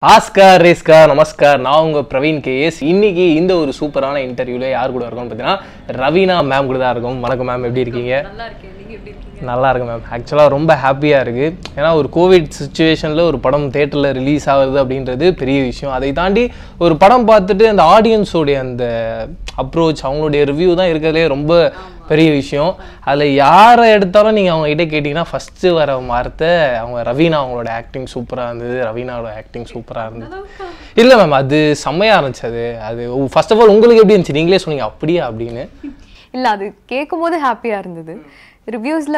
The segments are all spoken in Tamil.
ஆஸ்கார் ரேஸ்கார் நமஸ்கார் நான் உங்க பிரவீன் கேஎஸ் இன்னைக்கு இந்த ஒரு சூப்பரான இன்டர்வியூல யார் கூட இருக்கோம்னு பார்த்தீங்கன்னா ரவீனா மேம் கூட தான் இருக்கும் வணக்கம் மேம் எப்படி இருக்கீங்க நல்லா இருக்கேன் நீங்க எப்படி இருக்கீங்க நல்லா இருக்கு மேம் ஆக்சுவலாக ரொம்ப ஹாப்பியாக இருக்குது ஏன்னா ஒரு கோவிட் சுச்சுவேஷனில் ஒரு படம் தேட்டரில் ரிலீஸ் ஆகுது அப்படின்றது பெரிய விஷயம் அதை தாண்டி ஒரு படம் பார்த்துட்டு அந்த ஆடியன்ஸோடைய அந்த அப்ரோச் அவங்களுடைய ரிவ்யூ தான் இருக்கிறதுலே ரொம்ப பெரிய விஷயம் அதில் யாரை எடுத்தாலும் நீங்கள் அவங்க கிட்ட கேட்டிங்கன்னா ஃபஸ்ட்டு வர வார்த்தை அவங்க ரவீனா அவங்களோட ஆக்டிங் சூப்பராக இருந்தது ரவீனாவோட ஆக்டிங் சூப்பராக இருந்தது இல்லை மேம் அது செம்மையாக இருந்துச்சு அது அது ஃபர்ஸ்ட் ஆஃப் ஆல் உங்களுக்கு எப்படி இருந்துச்சு நீங்களே சொன்னீங்க அப்படியா அப்படின்னு இல்ல அது கேட்கும் போது ஹாப்பியா இருந்தது ரிவ்யூஸ்ல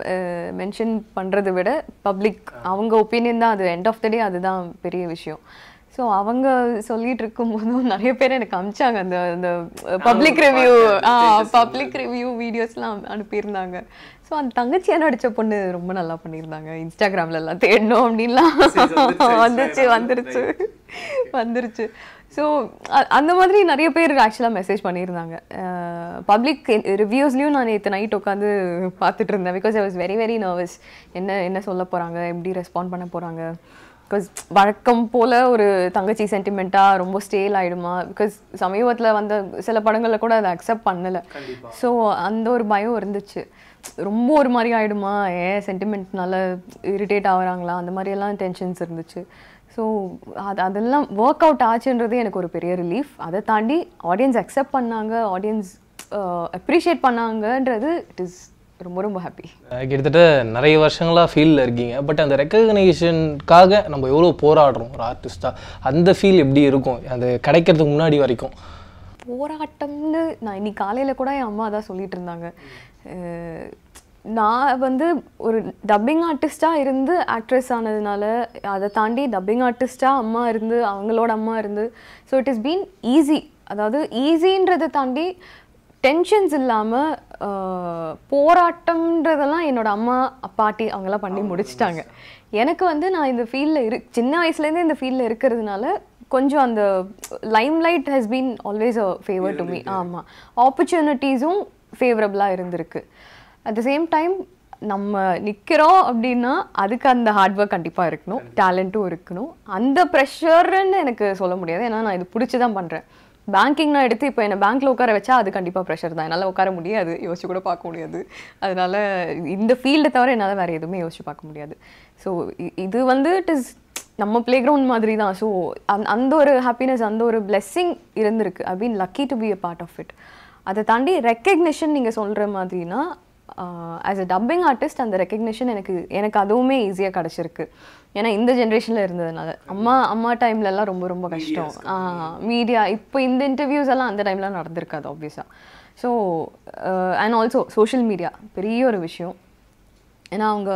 மென்ஷன் பண்றதை விட பப்ளிக் அவங்க ஒப்பீனியன் தான் அது எண்ட் ஆஃப் த டே அதுதான் பெரிய விஷயம் ஸோ அவங்க சொல்லிட்டு இருக்கும்போதும் நிறைய பேர் எனக்கு அமிச்சாங்க அந்த அந்த பப்ளிக் ரிவ்யூ ஆ பப்ளிக் ரிவ்யூ வீடியோஸ்லாம் அனுப்பியிருந்தாங்க ஸோ அந்த தங்கச்சியா நடிச்ச பொண்ணு ரொம்ப நல்லா பண்ணியிருந்தாங்க இன்ஸ்டாகிராம்ல எல்லாம் தேடணும் அப்படின்லாம் வந்துச்சு வந்துருச்சு வந்துருச்சு ஸோ அந்த மாதிரி நிறைய பேர் ஆக்சுவலாக மெசேஜ் பண்ணியிருந்தாங்க பப்ளிக் ரிவ்யூஸ்லையும் நான் நேற்று நைட் உட்காந்து பார்த்துட்டு இருந்தேன் because I was very very nervous என்ன என்ன சொல்ல போகிறாங்க எப்படி ரெஸ்பாண்ட் பண்ண போகிறாங்க பிகாஸ் வழக்கம் போல் ஒரு தங்கச்சி சென்டிமெண்ட்டாக ரொம்ப ஸ்டேல் ஆகிடுமா பிகாஸ் சமீபத்தில் வந்த சில படங்களில் கூட அதை அக்செப்ட் பண்ணலை ஸோ அந்த ஒரு பயம் இருந்துச்சு ரொம்ப ஒரு மாதிரி ஆகிடுமா ஏன் சென்டிமெண்ட்னால இரிட்டேட் ஆகுறாங்களா அந்த மாதிரியெல்லாம் டென்ஷன்ஸ் இருந்துச்சு ஸோ அது அதெல்லாம் ஒர்க் அவுட் ஆச்சுன்றது எனக்கு ஒரு பெரிய ரிலீஃப் அதை தாண்டி ஆடியன்ஸ் அக்செப்ட் பண்ணாங்க ஆடியன்ஸ் அப்ரிஷியேட் பண்ணாங்கன்றது இட் இஸ் ரொம்ப ரொம்ப ஹாப்பி அஹ் கிட்டத்தட்ட நிறைய வருஷங்களா ஃபீல்டில் இருக்கீங்க பட் அந்த ரெக்கக்னைசேஷனுக்காக நம்ம எவ்வளோ போராடுறோம் ஒரு ஆர்டிஸ்டாக அந்த ஃபீல் எப்படி இருக்கும் அது கிடைக்கிறதுக்கு முன்னாடி வரைக்கும் போராட்டம்னு நான் இன்னைக்கு காலையில் கூட என் அம்மா தான் சொல்லிட்டு இருந்தாங்க அஹ் நான் வந்து ஒரு டப்பிங் ஆர்டிஸ்டாக இருந்து ஆக்ட்ரஸ் ஆனதுனால அதை தாண்டி டப்பிங் ஆர்டிஸ்டாக அம்மா இருந்து அவங்களோட அம்மா இருந்து so it is been easy அதாவது ஈஸின்றதை தாண்டி டென்ஷன்ஸ் இல்லாமல் போராட்டம்ன்றதெல்லாம் என்னோட அம்மா பாட்டி அவங்கெல்லாம் பண்ணி முடிச்சிட்டாங்க எனக்கு வந்து நான் இந்த ஃபீல்டில் இரு சின்ன வயசுலேருந்தே இந்த ஃபீல்டில் இருக்கிறதுனால கொஞ்சம் அந்த limelight has been always a favour to me ஆமாம் ஆப்பர்ச்சுனிட்டிஸும் ஃபேவரபுளாக இருந்திருக்கு அட் த சேம் டைம் நம்ம நிற்கிறோம் அப்படின்னா அதுக்கு அந்த ஹார்ட் ஒர்க் கண்டிப்பாக இருக்கணும் டேலண்ட்டும் இருக்கணும் அந்த ப்ரெஷர்ன்னு எனக்கு சொல்ல முடியாது ஏன்னா நான் இது பிடிச்சி தான் பண்ணுறேன் பேங்கிங் நான் எடுத்து இப்போ என்னை பேங்க்கில் உட்கார வச்சா அது கண்டிப்பாக ப்ரெஷர் தான் என்னால் உட்கார முடியாது யோசிச்சு கூட பார்க்க முடியாது அதனால இந்த ஃபீல்டை தவிர என்னால் வேறு எதுவுமே யோசிச்சு பார்க்க முடியாது ஸோ இது வந்து இட் இஸ் நம்ம பிளே கிரவுண்ட் மாதிரி தான் ஸோ அந் அந்த ஒரு ஹாப்பினஸ் அந்த ஒரு பிளெஸ்ஸிங் இருந்திருக்கு I been lucky to be a part of it அதை தாண்டி ரெக்கக்னிஷன் நீங்கள் சொல்கிற மாதிரினா ஆஸ் அ டப்பிங் ஆர்டிஸ்ட் அந்த ரெக்கக்னிஷன் எனக்கு எனக்கு அதுவுமே ஈஸியாக கிடச்சிருக்கு ஏன்னா இந்த ஜென்ரேஷனில் இருந்ததுனால அம்மா அம்மா டைம்ல எல்லாம் ரொம்ப ரொம்ப கஷ்டம் மீடியா இப்போ இந்த இன்டர்வியூஸ் எல்லாம் அந்த டைம்லாம் நடந்திருக்காது ஆப்வியஸாக so and also social media பெரிய ஒரு விஷயம் ஏன்னா அவங்க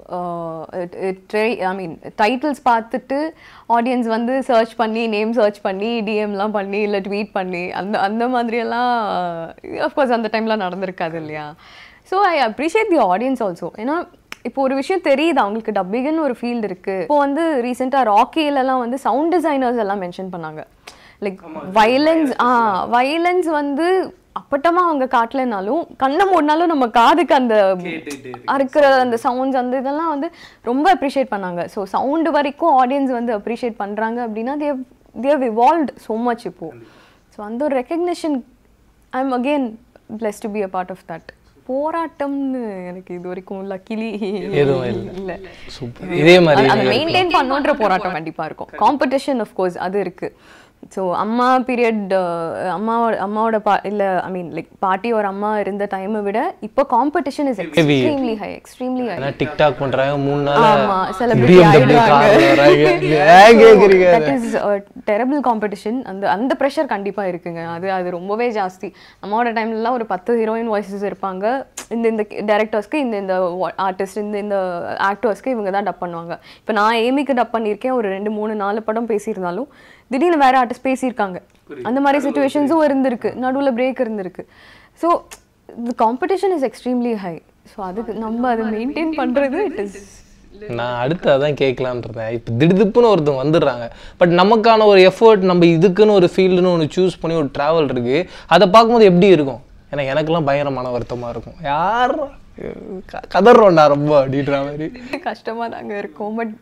ஐ மீன் டைட்டில்ஸ் பார்த்துட்டு ஆடியன்ஸ் வந்து சர்ச் பண்ணி நேம் சர்ச் பண்ணி டிஎம்லாம் பண்ணி இல்லை ட்வீட் பண்ணி அந்த அந்த மாதிரியெல்லாம் அஃப்கோர்ஸ் அந்த டைம்லாம் நடந்திருக்காது இல்லையா so I appreciate the audience also ஏன்னா இப்போ ஒரு விஷயம் தெரியுது அவங்களுக்கு டப்பிங்னு ஒரு ஃபீல்டு இருக்கு இப்போ வந்து ரீசெண்டாக ராக்கிலலாம் வந்து சவுண்ட் டிசைனர்ஸ் எல்லாம் மென்ஷன் பண்ணாங்க லைக் வயலன்ஸ் ஆ வயலன்ஸ் வந்து அப்பட்டமா அவங்க காட்டலைனாலும் கண்ணை மூடினாலும் நம்ம காதுக்கு அந்த அறுக்கிற அந்த சவுண்ட்ஸ் அந்த இதெல்லாம் வந்து ரொம்ப அப்ரிஷியேட் பண்ணாங்க ஸோ சவுண்டு வரைக்கும் ஆடியன்ஸ் வந்து அப்ரிஷியேட் பண்ணுறாங்க அப்படின்னா they've they've evolved so much இப்போ ஸோ அந்த ஒரு recognition I am again bless to be a part of that போராட்டம்னு எனக்கு இது வரைக்கும் லக்கிலி எதுவும் இல்லை. இல்லை சூப்பர் இதே மாதிரி அதை மெயின்டைன் பண்ணுன்ற போராட்டம் கண்டிப்பா இருக்கும் காம்படிஷன் ஆஃப் கோர்ஸ் அது இருக்கு ஸோ அம்மா பீரியட் அம்மாவோட அம்மாவோட பா இல்லை ஐ மீன் லைக் பாட்டி ஒரு அம்மா இருந்த டைமை விட இப்போ competition is extremely high extremely high ஏன்னா டிக்டாக் பண்றாங்க மூணு நாள் ஆமா செலிபிரிட்டி BMW car வராங்க. ஏன் கேக்குறீங்க தட் இஸ் டெரபிள் காம்படிஷன் அந்த அந்த ப்ரெஷர் கண்டிப்பா இருக்குங்க அது அது ரொம்பவே ஜாஸ்தி நம்மளோட டைம்லலாம் ஒரு பத்து ஹீரோயின் வாய்ஸஸ் இருப்பாங்க இந்த இந்த டேரக்டர்ஸ்க்கு இந்த இந்த ஆர்டிஸ்ட் இந்த இந்த ஆக்டர்ஸ்க்கு இவங்க தான் டப் பண்ணுவாங்க இப்போ நான் ஏமிக்கு டப் பண்ணியிருக்கேன் ஒரு ரெண்டு மூணு நாலு படம் பேசியிருந்தாலும் திடீர்னு வேற ஆர்டிஸ்ட் பேசியிருக்காங்க அந்த மாதிரி சுச்சுவேஷன்ஸும் இருந்திருக்கு நடுவில் பிரேக் இருந்திருக்கு so the competition is extremely high so அதுக்கு நம்ம அதை மெயின்டைன் பண்றது இட் இஸ் நான் அடுத்து அதான் கேட்கலான்னு இருந்தேன் இப்போ திடுதிப்புன்னு ஒருத்தவங்க வந்துடுறாங்க பட் நமக்கான ஒரு எஃபர்ட் நம்ம இதுக்குன்னு ஒரு ஃபீல்டுன்னு ஒன்று சூஸ் பண்ணி ஒரு ட்ராவல் இருக்கு அதை பார்க்கும்போது எப்படி இருக்கும் ஏன்னா எனக்கெல்லாம் பயங்கரமான வருத்தமா இருக்கும் யார் க- கதறோம்டா ரொம்ப அப்படின்ற மாதிரி கஷ்டமா தாங்க இருக்கும் but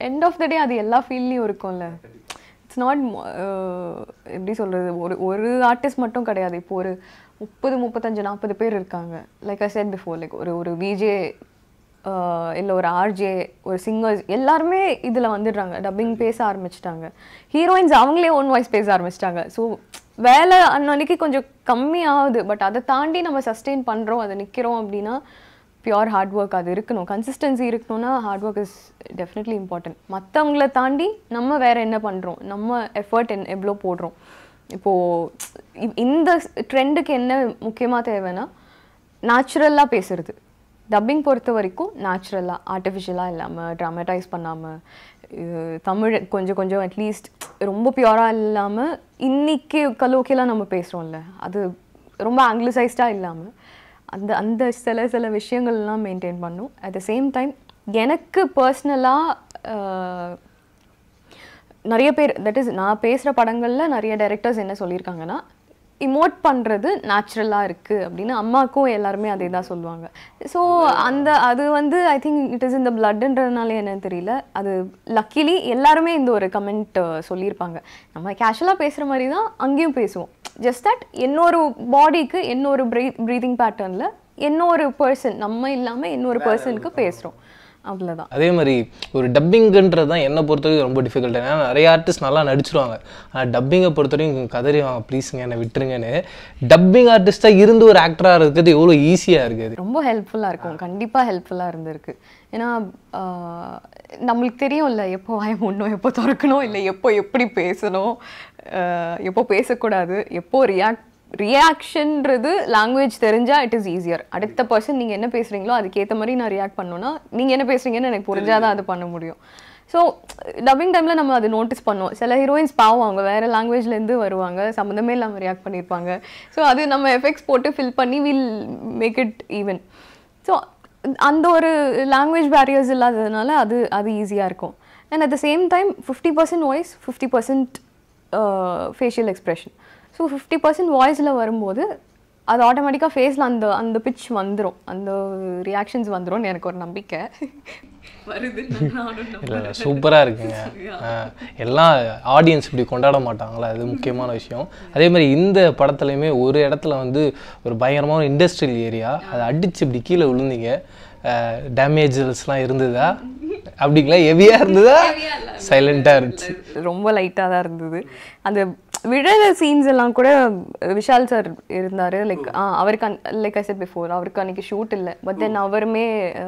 end of the day அது எல்லா ஃபீல்ட்லேயும் இருக்கும்ல இட்ஸ் நாட் எப்படி சொல்கிறது ஒரு ஒரு ஆர்டிஸ்ட் மட்டும் கிடையாது இப்போ ஒரு முப்பது முப்பத்தஞ்சு நாற்பது பேர் இருக்காங்க like I said before like ஒரு ஒரு விஜே இல்லை ஒரு ஆர்ஜே ஒரு சிங்கர்ஸ் எல்லாருமே இதில் வந்துடுறாங்க டப்பிங் பேச ஆரம்பிச்சிட்டாங்க ஹீரோயின்ஸ் அவங்களே ஓன் வாய்ஸ் பேச ஆரம்பிச்சிட்டாங்க ஸோ வேலை அன்னன்னைக்கு கொஞ்சம் கம்மி ஆகுது பட் அதை தாண்டி நம்ம சஸ்டெயின் பண்ணுறோம் அதை நிற்கிறோம் அப்படின்னா பியோர் ஹார்ட் ஒர்க் அது இருக்கணும் கன்சிஸ்டன்சி இருக்கணும்னா hard work is definitely important மற்றவங்கள தாண்டி நம்ம வேற என்ன பண்ணுறோம் நம்ம எஃபர்ட் என் எவ்வளோ போடுறோம் இப்போது இந்த ட்ரெண்டுக்கு என்ன முக்கியமாக தேவைன்னா நேச்சுரலாக பேசுறது டப்பிங் பொறுத்த வரைக்கும் நேச்சுரலாக ஆர்டிஃபிஷியலாக இல்லாமல் ட்ராமடைஸ் பண்ணாமல் தமிழ் கொஞ்சம் கொஞ்சம் அட்லீஸ்ட் ரொம்ப பியூராக இல்லாமல் இன்னைக்கு கலோக்கியெல்லாம் நம்ம பேசுகிறோம்ல அது ரொம்ப ஆங்கிலிசைஸ்டாக இல்லாமல் அந்த அந்த சில சில விஷயங்கள்லாம் மெயின்டைன் பண்ணும் அட் த சேம் டைம் எனக்கு பர்சனலாக நிறைய பேர் தட் இஸ் நான் பேசுகிற படங்களில் நிறைய டைரக்டர்ஸ் என்ன சொல்லியிருக்காங்கன்னா இமோட் பண்ணுறது நேச்சுரலாக இருக்குது அப்படின்னு அம்மாவுக்கும் எல்லாருமே அதே தான் சொல்லுவாங்க ஸோ அந்த அது வந்து ஐ திங்க் இட் இஸ் இந்த பிளட்ன்றதுனால என்னன்னு தெரியல அது லக்கிலி எல்லாருமே இந்த ஒரு கமெண்ட் சொல்லியிருப்பாங்க நம்ம கேஷுவலாக பேசுகிற மாதிரி தான் அங்கேயும் பேசுவோம் ஜஸ்ட் தட் இன்னொரு பாடிக்கு இன்னொரு ப்ரீ ப்ரீதிங் பேட்டர்னில் இன்னொரு பர்சன் நம்ம இல்லாமல் இன்னொரு பர்சனுக்கு பேசுகிறோம் அவ்வளோதான் அதே மாதிரி ஒரு டப்பிங்குன்றது தான் என்னை பொறுத்தவரைக்கும் ரொம்ப டிஃபிகல்ட் ஏன்னா நிறைய ஆர்டிஸ்ட் நல்லா நடிச்சிருவாங்க ஆனால் டப்பிங்கை பொறுத்தவரைக்கும் கதறிவாங்க ப்ளீஸுங்க என்னை விட்டுருங்கன்னு டப்பிங் ஆர்டிஸ்ட்டாக இருந்து ஒரு ஆக்டராக இருக்கிறது எவ்வளோ ஈஸியாக இருக்குது ரொம்ப ஹெல்ப்ஃபுல்லாக இருக்கும் கண்டிப்பாக ஹெல்ப்ஃபுல்லாக இருந்திருக்கு ஏன்னா ஆஹ், நம்மளுக்கு தெரியும்ல எப்போ வாய மூடணும் எப்போ திறக்கணும் இல்லை எப்போ எப்படி பேசணும் ஆஹ், எப்போ பேசக்கூடாது எப்போ ரியாக்ட் ரியாக்ஷன்றது லாங்குவேஜ் தெரிஞ்சால் இட் இஸ் ஈஸியர் அடுத்த பர்சன் நீங்கள் என்ன பேசுகிறீங்களோ அதுக்கேற்ற மாதிரி நான் ரியாக்ட் பண்ணணும்னா நீங்கள் என்ன பேசுகிறீங்கன்னு எனக்கு புரிஞ்சாதான் அது பண்ண முடியும் ஸோ டப்பிங் டைமில் நம்ம அது நோட்டீஸ் பண்ணுவோம் சில ஹீரோயின்ஸ் பாவம் அவங்க வேறு லாங்குவேஜ்லேருந்து வருவாங்க சம்மந்தமே இல்லாமல் ரியாக்ட் பண்ணியிருப்பாங்க ஸோ அது நம்ம எஃபெக்ட்ஸ் போட்டு ஃபில் பண்ணி will make it even so அந்த ஒரு லாங்குவேஜ் பேரியர்ஸ் இல்லாததுனால அது அது ஈஸியாக இருக்கும் and at the same time fifty percent voice fifty percent facial expression so fifty percent வாய்ஸில் வரும்போது அது ஆட்டோமேட்டிக்காக ஃபேஸில் அந்த அந்த பிச் வந்துடும் அந்த ரியாக்ஷன்ஸ் வந்துரும்னு எனக்கு ஒரு நம்பிக்கை வருது இல்லை இல்லை சூப்பராக இருக்குங்க ஆ, எல்லாம் ஆடியன்ஸ் இப்படி கொண்டாட மாட்டாங்களா அது முக்கியமான விஷயம் அதே மாதிரி இந்த படத்துலையுமே ஒரு இடத்துல வந்து ஒரு பயங்கரமான இண்டஸ்ட்ரியல் ஏரியா அதை அடிச்சு இப்படி கீழே விழுந்தீங்க டேமேஜஸ்லாம் இருந்ததா அப்படிங்களா ஹெவியாக இருந்ததா சைலண்ட்டாக இருந்துச்சு ரொம்ப லைட்டாக தான் இருந்தது அந்த விழற சீன்ஸ் எல்லாம் கூட விஷால் சார் இருந்தார் லைக் அவருக்கு லைக் ஐ செட் பிஃபோர் அவருக்கு அன்னைக்கு ஷூட் இல்லை பட் தென் அவருமே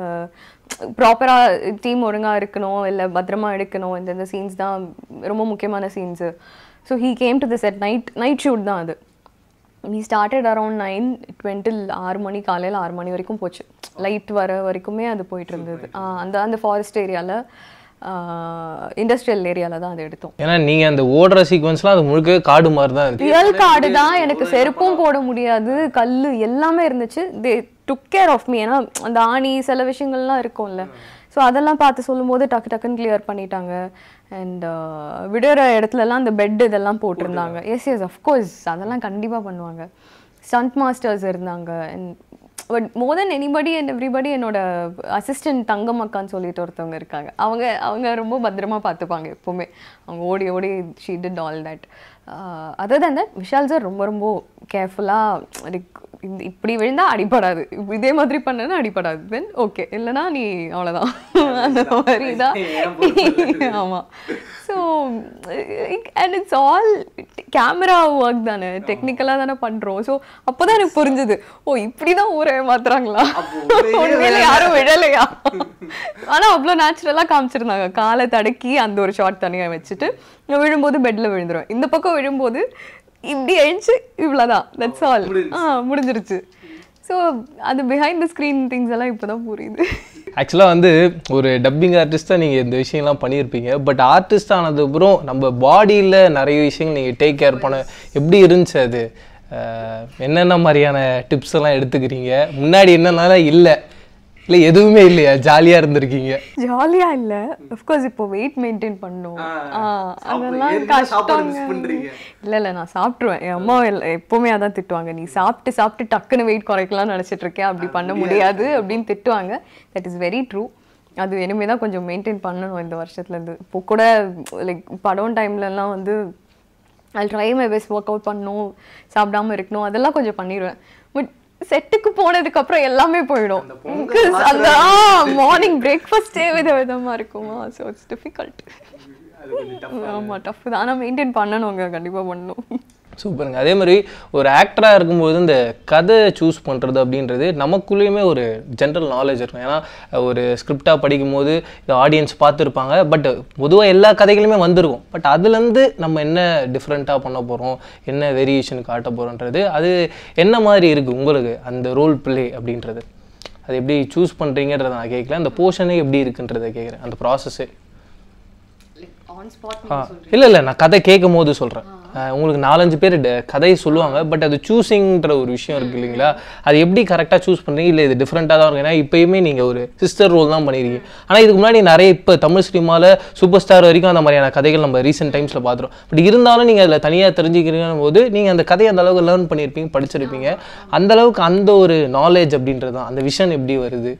ப்ராப்பராக டீம் ஒழுங்காக இருக்கணும் இல்லை பத்திரமா எடுக்கணும் இந்தந்த சீன்ஸ் தான் ரொம்ப முக்கியமான சீன்ஸு so he came to the set night night shoot தான் அது we ஸ்டார்டட் அரௌண்ட் நைன் டுவெண்ட்டில் ஆறு மணி காலையில் ஆறு மணி வரைக்கும் போச்சு லைட் வர வரைக்குமே அது போயிட்டு இருந்தது ஆ, அந்த அந்த ஃபாரஸ்ட் ஏரியாவில் இண்டஸ்ட்ரியல் ஏரியாவில் தான் அது எடுத்தோம் ஏன்னா நீங்கள் அந்த ஓடுற சீக்வன்ஸ்லாம் அது முழுக்க காடு மாதிரி தான் இருக்கு ரியல் காடு தான் எனக்கு செருப்பும் போட முடியாது கல் எல்லாமே இருந்துச்சு they took care of me ஏன்னா அந்த ஆணி சில விஷயங்கள்லாம் இருக்கும்ல ஸோ அதெல்லாம் பார்த்து சொல்லும்போது டக்கு டக்குன்னு கிளியர் பண்ணிட்டாங்க அண்ட் விடுற இடத்துலலாம் அந்த பெட் இதெல்லாம் போட்டிருந்தாங்க எஸ் எஸ் அஃப்கோர்ஸ் அதெல்லாம் கண்டிப்பாக பண்ணுவாங்க ஸ்டண்ட் மாஸ்டர்ஸ் இருந்தாங்க and but more then anybody and everybody என்னோட அசிஸ்டன்ட் தங்கம் அக்கான்னு சொல்லிட்டு ஒருத்தவங்க இருக்காங்க அவங்க அவங்க ரொம்ப பத்திரமா பார்த்துப்பாங்க எப்போவுமே அவங்க ஓடி ஓடி she did all that other than that Vishal sir ரொம்ப ரொம்ப கேர்ஃபுல்லாக இந்த இப்படி விழுந்தா அடிபடாது இப்ப இதே மாதிரி பண்ணனா அடிபடாது தென் ஓகே இல்லைனா நீ அவ்வளோதான் அந்த மாதிரி தான் ஆமாம் so and it's all camera work தானே டெக்னிக்கலாக தானே பண்ணுறோம் ஸோ அப்போ தான் எனக்கு புரிஞ்சுது ஓ இப்படி தான் ஊரை மாத்துறாங்களா உண்மையில யாரும் விழலையா ஆனால் அவ்வளோ நேச்சுரலாக காமிச்சிருந்தாங்க காலை தடக்கி அந்த ஒரு ஷார்ட் தனியாக வச்சுட்டு நான் விழும்போது பெட்டில் விழுந்துரும் இந்த பக்கம் விழும்போது இப்படி எழுச்சு இவ்வளோதான் தட்ஸ் ஆல் ஆ முடிஞ்சிருச்சு ஸோ அது பிஹைண்ட் த ஸ்க்ரீன் திங்ஸ் எல்லாம் இப்போ தான் புரியுது ஆக்சுவலாக வந்து ஒரு டப்பிங் ஆர்டிஸ்ட்டாக நீங்கள் இந்த விஷயம்லாம் பண்ணியிருப்பீங்க பட் ஆர்டிஸ்ட் ஆனதுக்கப்புறம் நம்ம பாடியில் நிறைய விஷயங்கள் நீங்கள் டேக் கேர் பண்ண எப்படி இருந்துச்சு அது அஹ் என்னென்ன மாதிரியான டிப்ஸ் எல்லாம் எடுத்துக்கிறீங்க முன்னாடி என்னென்னலாம் இல்லை இல்லை எதுவுமே இல்லையா ஜாலியாக இருந்திருக்கீங்க ஜாலியா இல்ல அஃப்கோர்ஸ் இப்போ வெயிட் மெயின்டைன் பண்ணும் ஆ, அதெல்லாம் கஷ்டங்க இல்ல இல்ல நான் சாப்பிட்டுருவேன் என் அம்மா எல்- எப்பவுமே அதான் திட்டுவாங்க நீ சாப்பிட்டு சாப்பிட்டு டக்குன்னு வெயிட் குறைக்கலாம்னு நினைச்சிட்டு இருக்கேன் அப்படி பண்ண முடியாது அப்படின்னு திட்டுவாங்க தட் இஸ் வெரி ட்ரூ அது இனிமே தான் கொஞ்சம் மெயின்டைன் பண்ணணும் இந்த வருஷத்துலேருந்து இப்போ கூட லைக் படம் டைம்லலாம் வந்து I try my best work out பண்ணணும் சாப்பிடாம இருக்கணும் அதெல்லாம் கொஞ்சம் பண்ணிடுவேன் பட் செட்டுக்கு போனதுக்கு அப்புறம் எல்லாமே போயிடும் Because அந்த மார்னிங் பிரேக்ஃபாஸ்டே வித விதமா இருக்குமா ஸோ இட்ஸ் டிஃபிகல்ட் ஆமா டஃப் தான் ஆனால் மெயின்டைன் பண்ணணுங்க கண்டிப்பா பண்ணணும் சூப்பருங்க அதே மாதிரி ஒரு ஆக்டராக இருக்கும்போது இந்த கதை சூஸ் பண்ணுறது அப்படின்றது நமக்குள்ளேயுமே ஒரு ஜென்ரல் நாலேஜ் இருக்கும் ஏன்னா ஒரு ஸ்கிரிப்டாக படிக்கும்போது இந்த ஆடியன்ஸ் பார்த்துருப்பாங்க பட் பொதுவாக எல்லா கதைகளுமே வந்திருக்கும் பட் அதுலேருந்து நம்ம என்ன டிஃப்ரெண்ட்டாக பண்ண போகிறோம் என்ன வேரியேஷன் காட்ட போகிறோன்றது அது என்ன மாதிரி இருக்குது உங்களுக்கு அந்த ரோல் ப்ளே அப்படின்றது அது எப்படி சூஸ் பண்ணுறீங்கன்றதை நான் கேட்கல அந்த போர்ஷனே எப்படி இருக்குன்றதை கேட்குறேன் அந்த ப்ராசஸ்ஸே ஆன் ஸ்பாட் ஆ இல்லை இல்லை நான் கதை கேட்கும் போது சொல்கிறேன் உங்களுக்கு நாலஞ்சு பேர் ட- கதையை சொல்லுவாங்க பட் அது சூஸிங்ன்ற ஒரு விஷயம் இருக்கு இல்லைங்களா அது எப்படி கரெக்டாக சூஸ் பண்ணுறீங்க இல்லை இது டிஃப்ரெண்ட்டாக தான் இருக்கும் ஏன்னா இப்போயுமே நீங்கள் ஒரு சிஸ்டர் ரோல் தான் பண்ணியிருக்கீங்க ஆனால் இதுக்கு முன்னாடி நிறைய இப்போ தமிழ் சினிமாவில் சூப்பர் ஸ்டார் வரைக்கும் அந்த மாதிரியான கதைகள் நம்ம ரீசெண்ட் டைம்ஸில் பார்த்துரும் பட் இருந்தாலும் நீங்கள் அதில் தனியாக தெரிஞ்சுக்கிறீங்கன்னு போது நீங்கள் அந்த கதையை அந்த அளவுக்கு லேர்ன் பண்ணியிருப்பீங்க படிச்சிருப்பீங்க அந்த அளவுக்கு அந்த ஒரு நாலேஜ் அப்படின்றது தான் அந்த விஷன் எப்படி வருது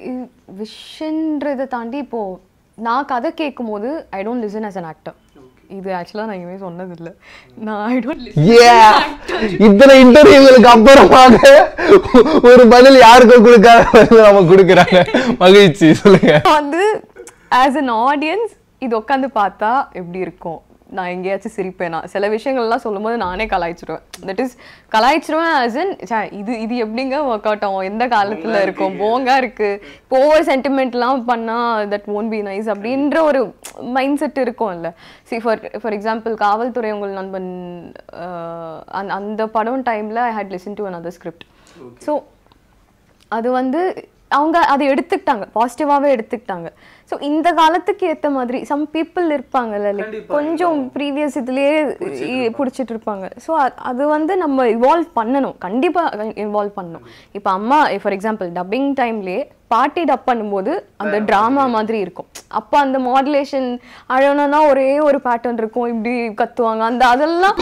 விஷன்றதை தாண்டி இப்போ நான் கதை கேட்கும் போது I don't listen as an actor இது ஆக்சுவலாக நான் எங்கேயுமே சொன்னதில்லை நான் ஐ டோன்ட் இத்தனை இன்டர்வியூகளுக்கு அப்புறமாக ஒரு பதில் யாருக்கும் கொடுக்காத பதில் நம்ம கொடுக்குறாங்க மகிழ்ச்சி சொல்லுங்க வந்து ஆஸ் an ஆடியன்ஸ் இது உட்காந்து பார்த்தா எப்படி இருக்கும் நான் எங்கேயாச்சும் சிரிப்பேனா சில விஷயங்கள்லாம் சொல்லும்போது நானே கலாய்ச்சிருவேன் தட் இஸ் கலாய்ச்சிருவேன் ஆஸ் இன் இது இது எப்படிங்க ஒர்க் அவுட் ஆகும் எந்த காலத்தில் இருக்கும் போங்கா இருக்கு இப்போ ஓவர் சென்டிமெண்ட்லாம் பண்ணால் தட் ஓன் பி நைஸ் அப்படின்ற ஒரு மைண்ட் செட் இருக்கும்ல சி ஃபார் ஃபார் எக்ஸாம்பிள் காவல்துறை உங்கள் நண்பன் அஹ், அந்த அந்த படம் டைமில் I hate listen to another script so அது வந்து அவங்க அதை எடுத்துக்கிட்டாங்க பாசிட்டிவாகவே எடுத்துக்கிட்டாங்க ஸோ இந்த காலத்துக்கு ஏற்ற மாதிரி சம் பீப்புள் இருப்பாங்கல்ல லைக் கொஞ்சம் ப்ரீவியஸ் இதுலேயே பிடிச்சிட்டு இருப்பாங்க ஸோ அது வந்து நம்ம இவால்வ் பண்ணணும் கண்டிப்பாக இன்வால்வ் பண்ணணும் இப்போ அம்மா ஃபார் எக்ஸாம்பிள் டப்பிங் டைம்லேயே பாட்டி டப் பண்ணும்போது அந்த ட்ராமா மாதிரி இருக்கும் அப்போ அந்த மாடுலேஷன் அழணும்னா ஒரே ஒரு பேட்டர்ன் இருக்கும் இப்படி கத்துவாங்க அந்த அதெல்லாம்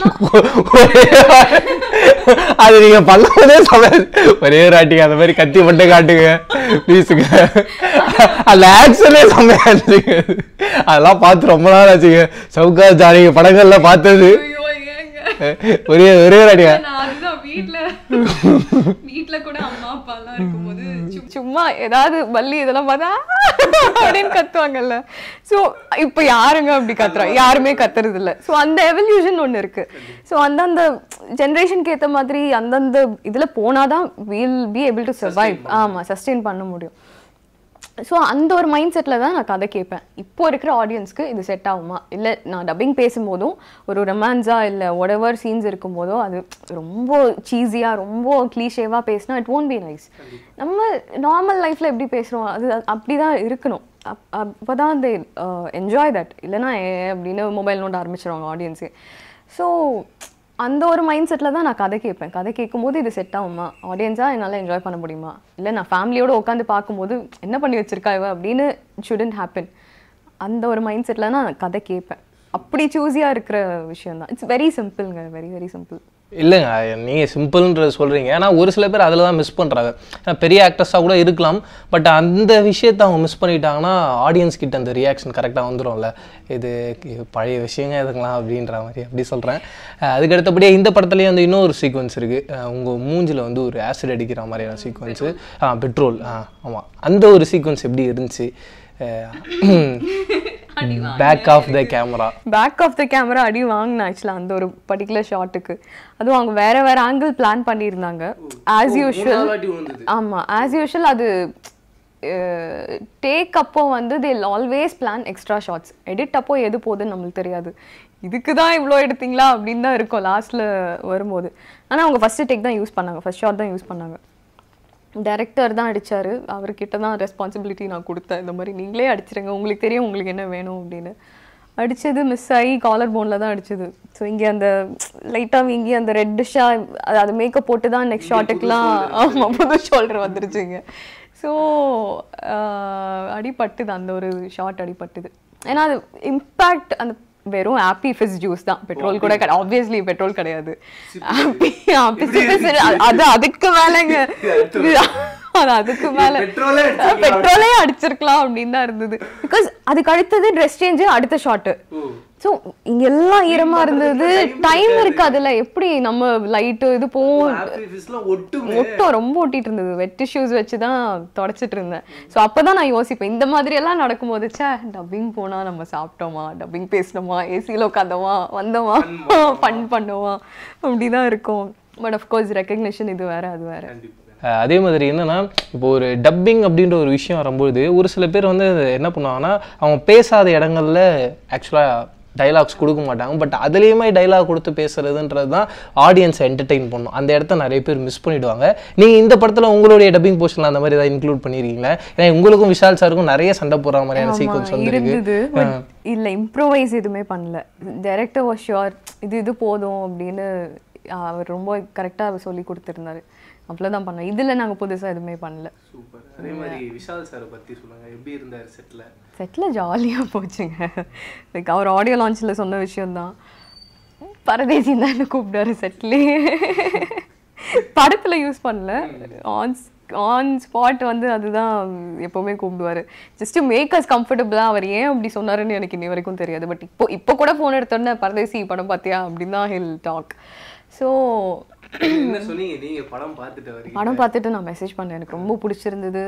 அது நீங்க பண்ணும்போதே சமையல் ஒரே ஒரு ஆட்டிங்க அந்த மாதிரி கத்தி மட்டும் காட்டுங்க ப்ளீஸுங்க அந்த ஆக்ஷனே செம்மையா இருந்துச்சுங்க அதெல்லாம் பார்த்து ரொம்ப நாள் ஆச்சுங்க சவுகா ஜானிங்க படங்கள்ல பார்த்தது ஒரே ஒரே ஒரு ஆட்டிங்க நான் அதுதான் வீட்ல வீட்ல கூட அம்மா அப்பா எல்லாம் இருக்கும்போது சு- சும்மா ஏதாவது பல்லி இதெல்லாம் பார்த்தா அப்படின்னு கத்துவாங்கல்ல ஸோ இப்போ யாருங்க அப்படி கத்துறா யாருமே கத்துறது இல்ல ஸோ அந்த எவல்யூஷன் ஒன்று இருக்கு ஸோ அந்தந்த ஜென்ரேஷனுக்கு ஏற்ற மாதிரி அந்தந்த இதில் போனாதான் will be able to survive ஆமா சஸ்டெயின் பண்ண முடியும் ஸோ அந்த ஒரு மைண்ட் செட்டில் தான் நான் கதை கேட்பேன் இப்போ இருக்கிற ஆடியன்ஸ்க்கு இது செட் ஆகுமா இல்லை நான் டப்பிங் பேசும்போதும் ஒரு ரொமான்ஸா இல்லை ஒடவர் சீன்ஸ் இருக்கும்போதோ அது ரொம்ப சீஸியாக ரொம்ப க்ளீஷேவாக பேசினா இட் won't பி நைஸ் நம்ம நார்மல் லைஃப்பில் எப்படி பேசுகிறோம் அது அப்படி தான் இருக்கணும் அப் அப்போ தான் அந்த என்ஜாய் தட் இல்லைன்னா ஏ அப்படின்னு மொபைல் நோட் ஆரம்பிச்சிருவாங்க ஆடியன்ஸே ஸோ அந்த ஒரு மைண்ட் செட்டில் தான் நான் கதை கேட்பேன் கதை கேட்கும்போது இது செட் ஆகுமா ஆடியன்ஸாக என்னால் என்ஜாய் பண்ண முடியுமா இல்லை நான் ஃபேமிலியோட உட்காந்து பார்க்கும்போது என்ன பண்ணி வச்சிருக்கா இவ அப்படின்னு ஷுடன்ட் ஹேப்பன் அந்த ஒரு மைண்ட் செட்டில் நான் கதை கேட்பேன் அப்படி சூஸியாக இருக்கிற விஷயம் தான் இட்ஸ் வெரி சிம்பிள்ங்க வெரி வெரி சிம்பிள் இல்லைங்க நீங்கள் சிம்பிள்ன்றது சொல்கிறீங்க ஆனால் ஒரு சில பேர் அதில் தான் மிஸ் பண்ணுறாங்க ஏன்னா பெரிய ஆக்டர்ஸாக கூட இருக்கலாம் பட் அந்த விஷயத்தை அவங்க மிஸ் பண்ணிட்டாங்கன்னா ஆடியன்ஸ் கிட்ட அந்த ரியாக்ஷன் கரெக்டாக வந்துரும்ல இது இது பழைய விஷயங்க இதுங்களாம் அப்படின்ற மாதிரி அப்படி சொல்கிறேன் அதுக்கு அடுத்தபடியே இந்த படத்துலேயே வந்து இன்னொரு சீக்வன்ஸ் இருக்குது உங்கள் மூஞ்சில் வந்து ஒரு ஆசிட் அடிக்கிற மாதிரியான சீக்வன்ஸு பெட்ரோல் ஆமாம் அந்த ஒரு சீக்வன்ஸ் எப்படி இருந்துச்சு back of the camera back of the camera அடி வாங்கினேன் ஆக்சுவலாக அந்த ஒரு பர்டிகுலர் ஷாட்டுக்கு அதுவும் அவங்க வேற வேற ஆங்கிள் பிளான் பண்ணியிருந்தாங்க ஆஸ் யூஷுவல் ஆமா ஆஸ் யூஷுவல் அது டேக் அப்போ வந்து they'll always plan extra shots edit அப்போ எது போகுதுன்னு நம்மளுக்கு தெரியாது இதுக்கு தான் இவ்வளோ எடுத்தீங்களா அப்படின்னு தான் இருக்கும் லாஸ்ட்ல வரும்போது ஆனா அவங்க ஃபர்ஸ்ட் டேக் தான் யூஸ் பண்ணாங்க ஃபர்ஸ்ட் ஷாட் தான் யூஸ் பண்ணாங்க டைரக்டர் தான் அடிச்சாரு அவர்கிட்ட தான் ரெஸ்பான்சிபிலிட்டி நான் கொடுத்தேன் இந்த மாதிரி நீங்களே அடிச்சிருங்க உங்களுக்கு தெரியும் உங்களுக்கு என்ன வேணும் அப்படின்னு அடிச்சது மிஸ் ஆகி காலர் போனில் தான் அடிச்சது ஸோ இங்கே அந்த லைட்டாக இங்கே அந்த ரெட்டிஷாக அது அது மேக்கப் போட்டு தான் நெக்ஸ்ட் ஷாட்டுக்கெலாம் ஆமாம் புது ஷோல்டர் வந்துருச்சுங்க ஸோ அடிபட்டுது அந்த ஒரு ஷாட் அடிபட்டுது ஏன்னா அது இம்பேக்ட் அந்த வெறும் ஆப்பி ஃபிஸ் ஜூஸ் தான் பெட்ரோல் கூட கிடையாது ஆப்வியஸ்லி பெட்ரோல் கிடையாது ஆப்பி ஆப்பி அது அதுக்கு மேலேங்க அது அதுக்கு மேல பெட்ரோலே பெட்ரோலே அடிச்சிருக்கலாம் அப்படின்னு தான் இருந்தது பிகாஸ் அதுக்கு அடுத்தது ட்ரெஸ் சேஞ்ச் அடுத்த ஷாட்டு ஸோ இங்க எல்லாம் ஈரமா இருந்தது டைம் இருக்காதுல்ல எப்படி நம்ம லைட்டு இது போவோம் ஒட்டும் ரொம்ப ஒட்டிட்டு இருந்தது வெட் டிஷ்யூஸ் வச்சு தான் தொடச்சிட்டு இருந்தேன் ஸோ அப்பதான் நான் யோசிப்பேன் இந்த மாதிரி எல்லாம் நடக்கும்போது ச்சே டப்பிங் போனா நம்ம சாப்பிட்டோமா டப்பிங் பேசினோமா ஏசியில் உட்காந்தோமா வந்தோமா ஃபன் பண்ணோமா அப்படிதான் இருக்கும் பட் அஃப்கோர்ஸ் ரெக்கக்னிஷன் இது வேற அது வேற அஹ் அதே மாதிரி என்னன்னா இப்போ ஒரு டப்பிங் அப்படின்ற ஒரு விஷயம் வரும்போது ஒரு சில பேர் வந்து என்ன பண்ணுவாங்கன்னா அவங்க பேசாத இடங்கள்ல ஆக்சுவலாக டைலாக்ஸ் கொடுக்க மாட்டாங்க பட் அதுலேயுமே டைலாக் கொடுத்து பேசுறதுன்றது தான் ஆடியன்ஸை என்டர்டெயின் பண்ணும் அந்த இடத்த நிறைய பேர் மிஸ் பண்ணிடுவாங்க நீங்கள் இந்த படத்தில் உங்களுடைய டப்பிங் போர்ஷனில் அந்த மாதிரி ஏதாவது இன்க்ளூட் பண்ணியிருக்கீங்களா ஏன்னா உங்களுக்கும் விஷால் சாருக்கும் நிறைய சண்டை போடுற மாதிரியான ஆமா, சீக்வன்ஸ் வந்திருக்கு இருந்தது but இல்ல இம்ப்ரோவைஸ் எதுவுமே பண்ணல டைரக்டர் வாஸ் ஷுவர் இது இது போதும் அப்படின்னு அவர் ரொம்ப கரெக்டா சொல்லி கொடுத்திருந்தாரு அவ்வளவுதான் பண்ணோம் இதுல நாங்க புதுசா எதுவுமே பண்ணல சூப்பர் அதே மாதிரி விஷால் சாரை பற்றி சொல்லுங்கள் எப்படி இருந்தார் செட்டில் செட்டில் ஜாலியா போச்சுங்க லைக் அவர் ஆடியோ லான்ச்ல சொன்ன விஷயம்தான் பரதேசி தான் என்ன கூப்பிட்டாரு செட்லேயே படத்துல யூஸ் பண்ணல ஆன் ஆன் ஸ்பாட் வந்து அதுதான் எப்பவுமே கூப்பிடுவாரு ஜஸ்ட் மேக் அஸ் கம்ஃபர்டபுளாக அவர் ஏன் அப்படி சொன்னாருன்னு எனக்கு இன்னி வரைக்கும் தெரியாது பட் இப்போ இப்போ கூட ஃபோன் எடுத்தோன்னே பரதேசி படம் பார்த்தியா அப்படின்னு தான் ஹில் டாக் ஸோ என்ன சொன்னீங்க நீங்கள் படம் பார்த்துட்டு வரீங்க படம் பார்த்துட்டு நான் மெசேஜ் பண்ணேன் எனக்கு ரொம்ப பிடிச்சிருந்தது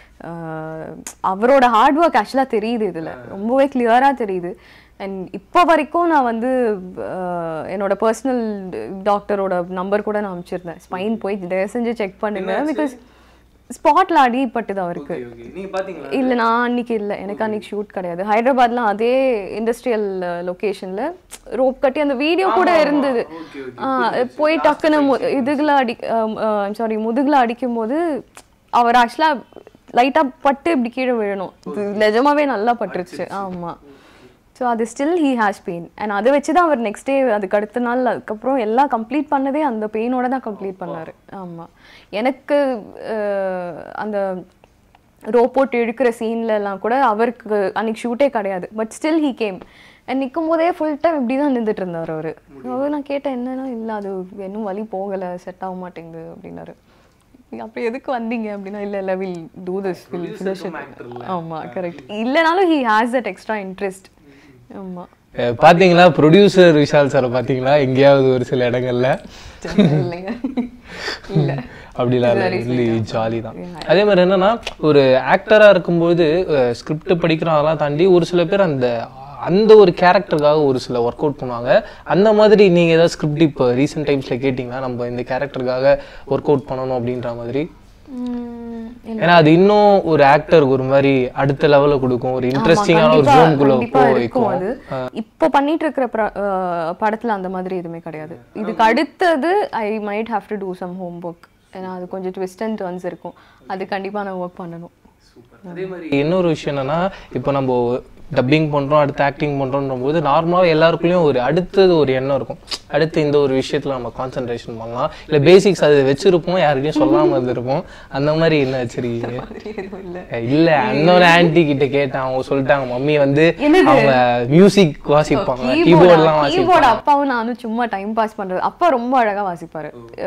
ஆஹ் அவரோட ஹார்ட் ஒர்க் ஆக்சுவலாக தெரியுது இதில் ரொம்பவே கிளியராக தெரியுது அண்ட் இப்போ வரைக்கும் நான் வந்து ஆஹ் என்னோட பர்சனல் டாக்டரோட நம்பர் கூட நான் அனுப்பிச்சிருந்தேன் ஸ்பைன் போய் தயவு செஞ்சு செக் பண்ணுங்க பிகாஸ் ஸ்பாட்ல அடிபட்டுது அவருக்கு ஓகே நீங்கள் பார்த்தீங்களா இல்ல நான் அன்னைக்கு இல்ல எனக்கு அன்னைக்கு ஷூட் கிடையாது ஹைதராபாத்ல அதே இண்டஸ்ட்ரியல் லொகேஷன்ல ரோப் கட்டி அந்த வீடியோ கூட இருந்தது okay, okay. ஆ, போய் டக்குன்னு மு- இதுல அடி சாரி முதுகுல அடிக்கும் போது அவர் ஆக்சுவலா லைட்டா பட்டு இப்படி கீழே விழணும் இது நிஜமாவே நல்லா பட்டுருச்சு ஆமா ஸோ அது still he has pain and அதை வச்சு தான் அவர் நெக்ஸ்ட் டே அதுக்கு அடுத்த நாள் அதுக்கப்புறம் எல்லாம் கம்ப்ளீட் பண்ணதே அந்த பெயினோட தான் கம்ப்ளீட் பண்ணாரு ஆமா எனக்கு அஹ், அந்த ரோ போட்டு இழுக்கிற சீன்ல எல்லாம் கூட அவருக்கு அன்னைக்கு ஷூட்டே கிடையாது but still he came and நிற்கும் போதே ஃபுல் டைம் இப்படி தான் நின்றுட்டு இருந்தார் அவர் அவர் நான் கேட்டேன் என்னன்னா இல்லை அது இன்னும் வலி போகலை செட் ஆக மாட்டேங்குது அப்படின்னாரு நீங்க அப்படி எதுக்கு வந்தீங்க அப்படின்னா இல்லை இல்லை will do this will finish ஆமா கரெக்ட் இல்லைனாலும் he has that extra interest ஆமா அஹ் பாத்தீங்களா ப்ரொடியூசர் விஷால் சாரை பாத்தீங்களா எங்கேயாவது ஒரு சில இடங்கள்ல இல்லைங்க இல்லை அப்படிலாம் இல்லை ஜாலி தான் அதே மாதிரி என்னன்னா ஒரு ஆக்டரா இருக்கும்போது ஸ்கிரிப்ட் படிக்கிறவங்கலாம் தாண்டி ஒரு சில பேர் அந்த அந்த ஒரு கேரக்டருக்காக ஒரு சில ஒர்க் அவுட் பண்ணுவாங்க அந்த மாதிரி நீங்க ஏதாவது ஸ்கிரிப்ட் இப்போ ரீசெண்ட் டைம்ஸ்ல கேட்டிங்களா நம்ம இந்த கேரக்டருக்காக ஒர்க் அவுட் பண்ணணும் அப்படின்ற மாதிரி உம், ஏன்னா அது இன்னும் ஒரு ஆக்டருக்கு ஒரு மாதிரி அடுத்த லெவல்ல கொடுக்கும் ஒரு இன்ட்ரெஸ்டிங்கான ஒரு கண்டிப்பா- ஜோனுக்குள்ள கண்டிப்பா போய் இருக்கும் வைக்கும் அது இப்போ பண்ணிட்டு இருக்கிற பிர- அஹ் படத்துல அந்த மாதிரி எதுவுமே கிடையாது இதுக்கு அடுத்தது I might have to do some homework ஏன்னா அது கொஞ்சம் ட்விஸ்ட் அண்ட் டர்ன்ஸ் இருக்கும் அது கண்டிப்பா நான் ஒர்க் பண்ணணும் அதே மாதிரி இன்னொரு விஷயம் என்னன்னா இப்போ நம்ம டப்பிங் பண்றோம் அடுத்து ஆக்டிங் பண்றோம்ன்ற போது நார்மலாக எல்லாருக்குள்ளேயும் ஒரு அடுத்தது ஒரு எண்ணம் இருக்கும் அடுத்து இந்த ஒரு விஷயத்துல நம்ம கான்சென்ட்ரேஷன் பண்ணலாம் இல்ல பேசிக்ஸ் அது வச்சிருப்போம் யாருக்கையும் சொல்லாம இருந்திருப்போம் அந்த மாதிரி என்ன வச்சிருக்கீங்க எதுவும் இல்லை இல்ல அண்ணன் ஆன்டி கிட்ட கேட்டேன் அவங்க சொல்லிட்டாங்க மம்மி வந்து அவங்க மியூசிக் வாசிப்பாங்க கீபோர்ட்லாம் வாசிப்பாங்க கீபோர்டு அப்பாவும் நானும் சும்மா டைம் பாஸ் பண்றது அப்பா ரொம்ப அழகா வாசிப்பாரு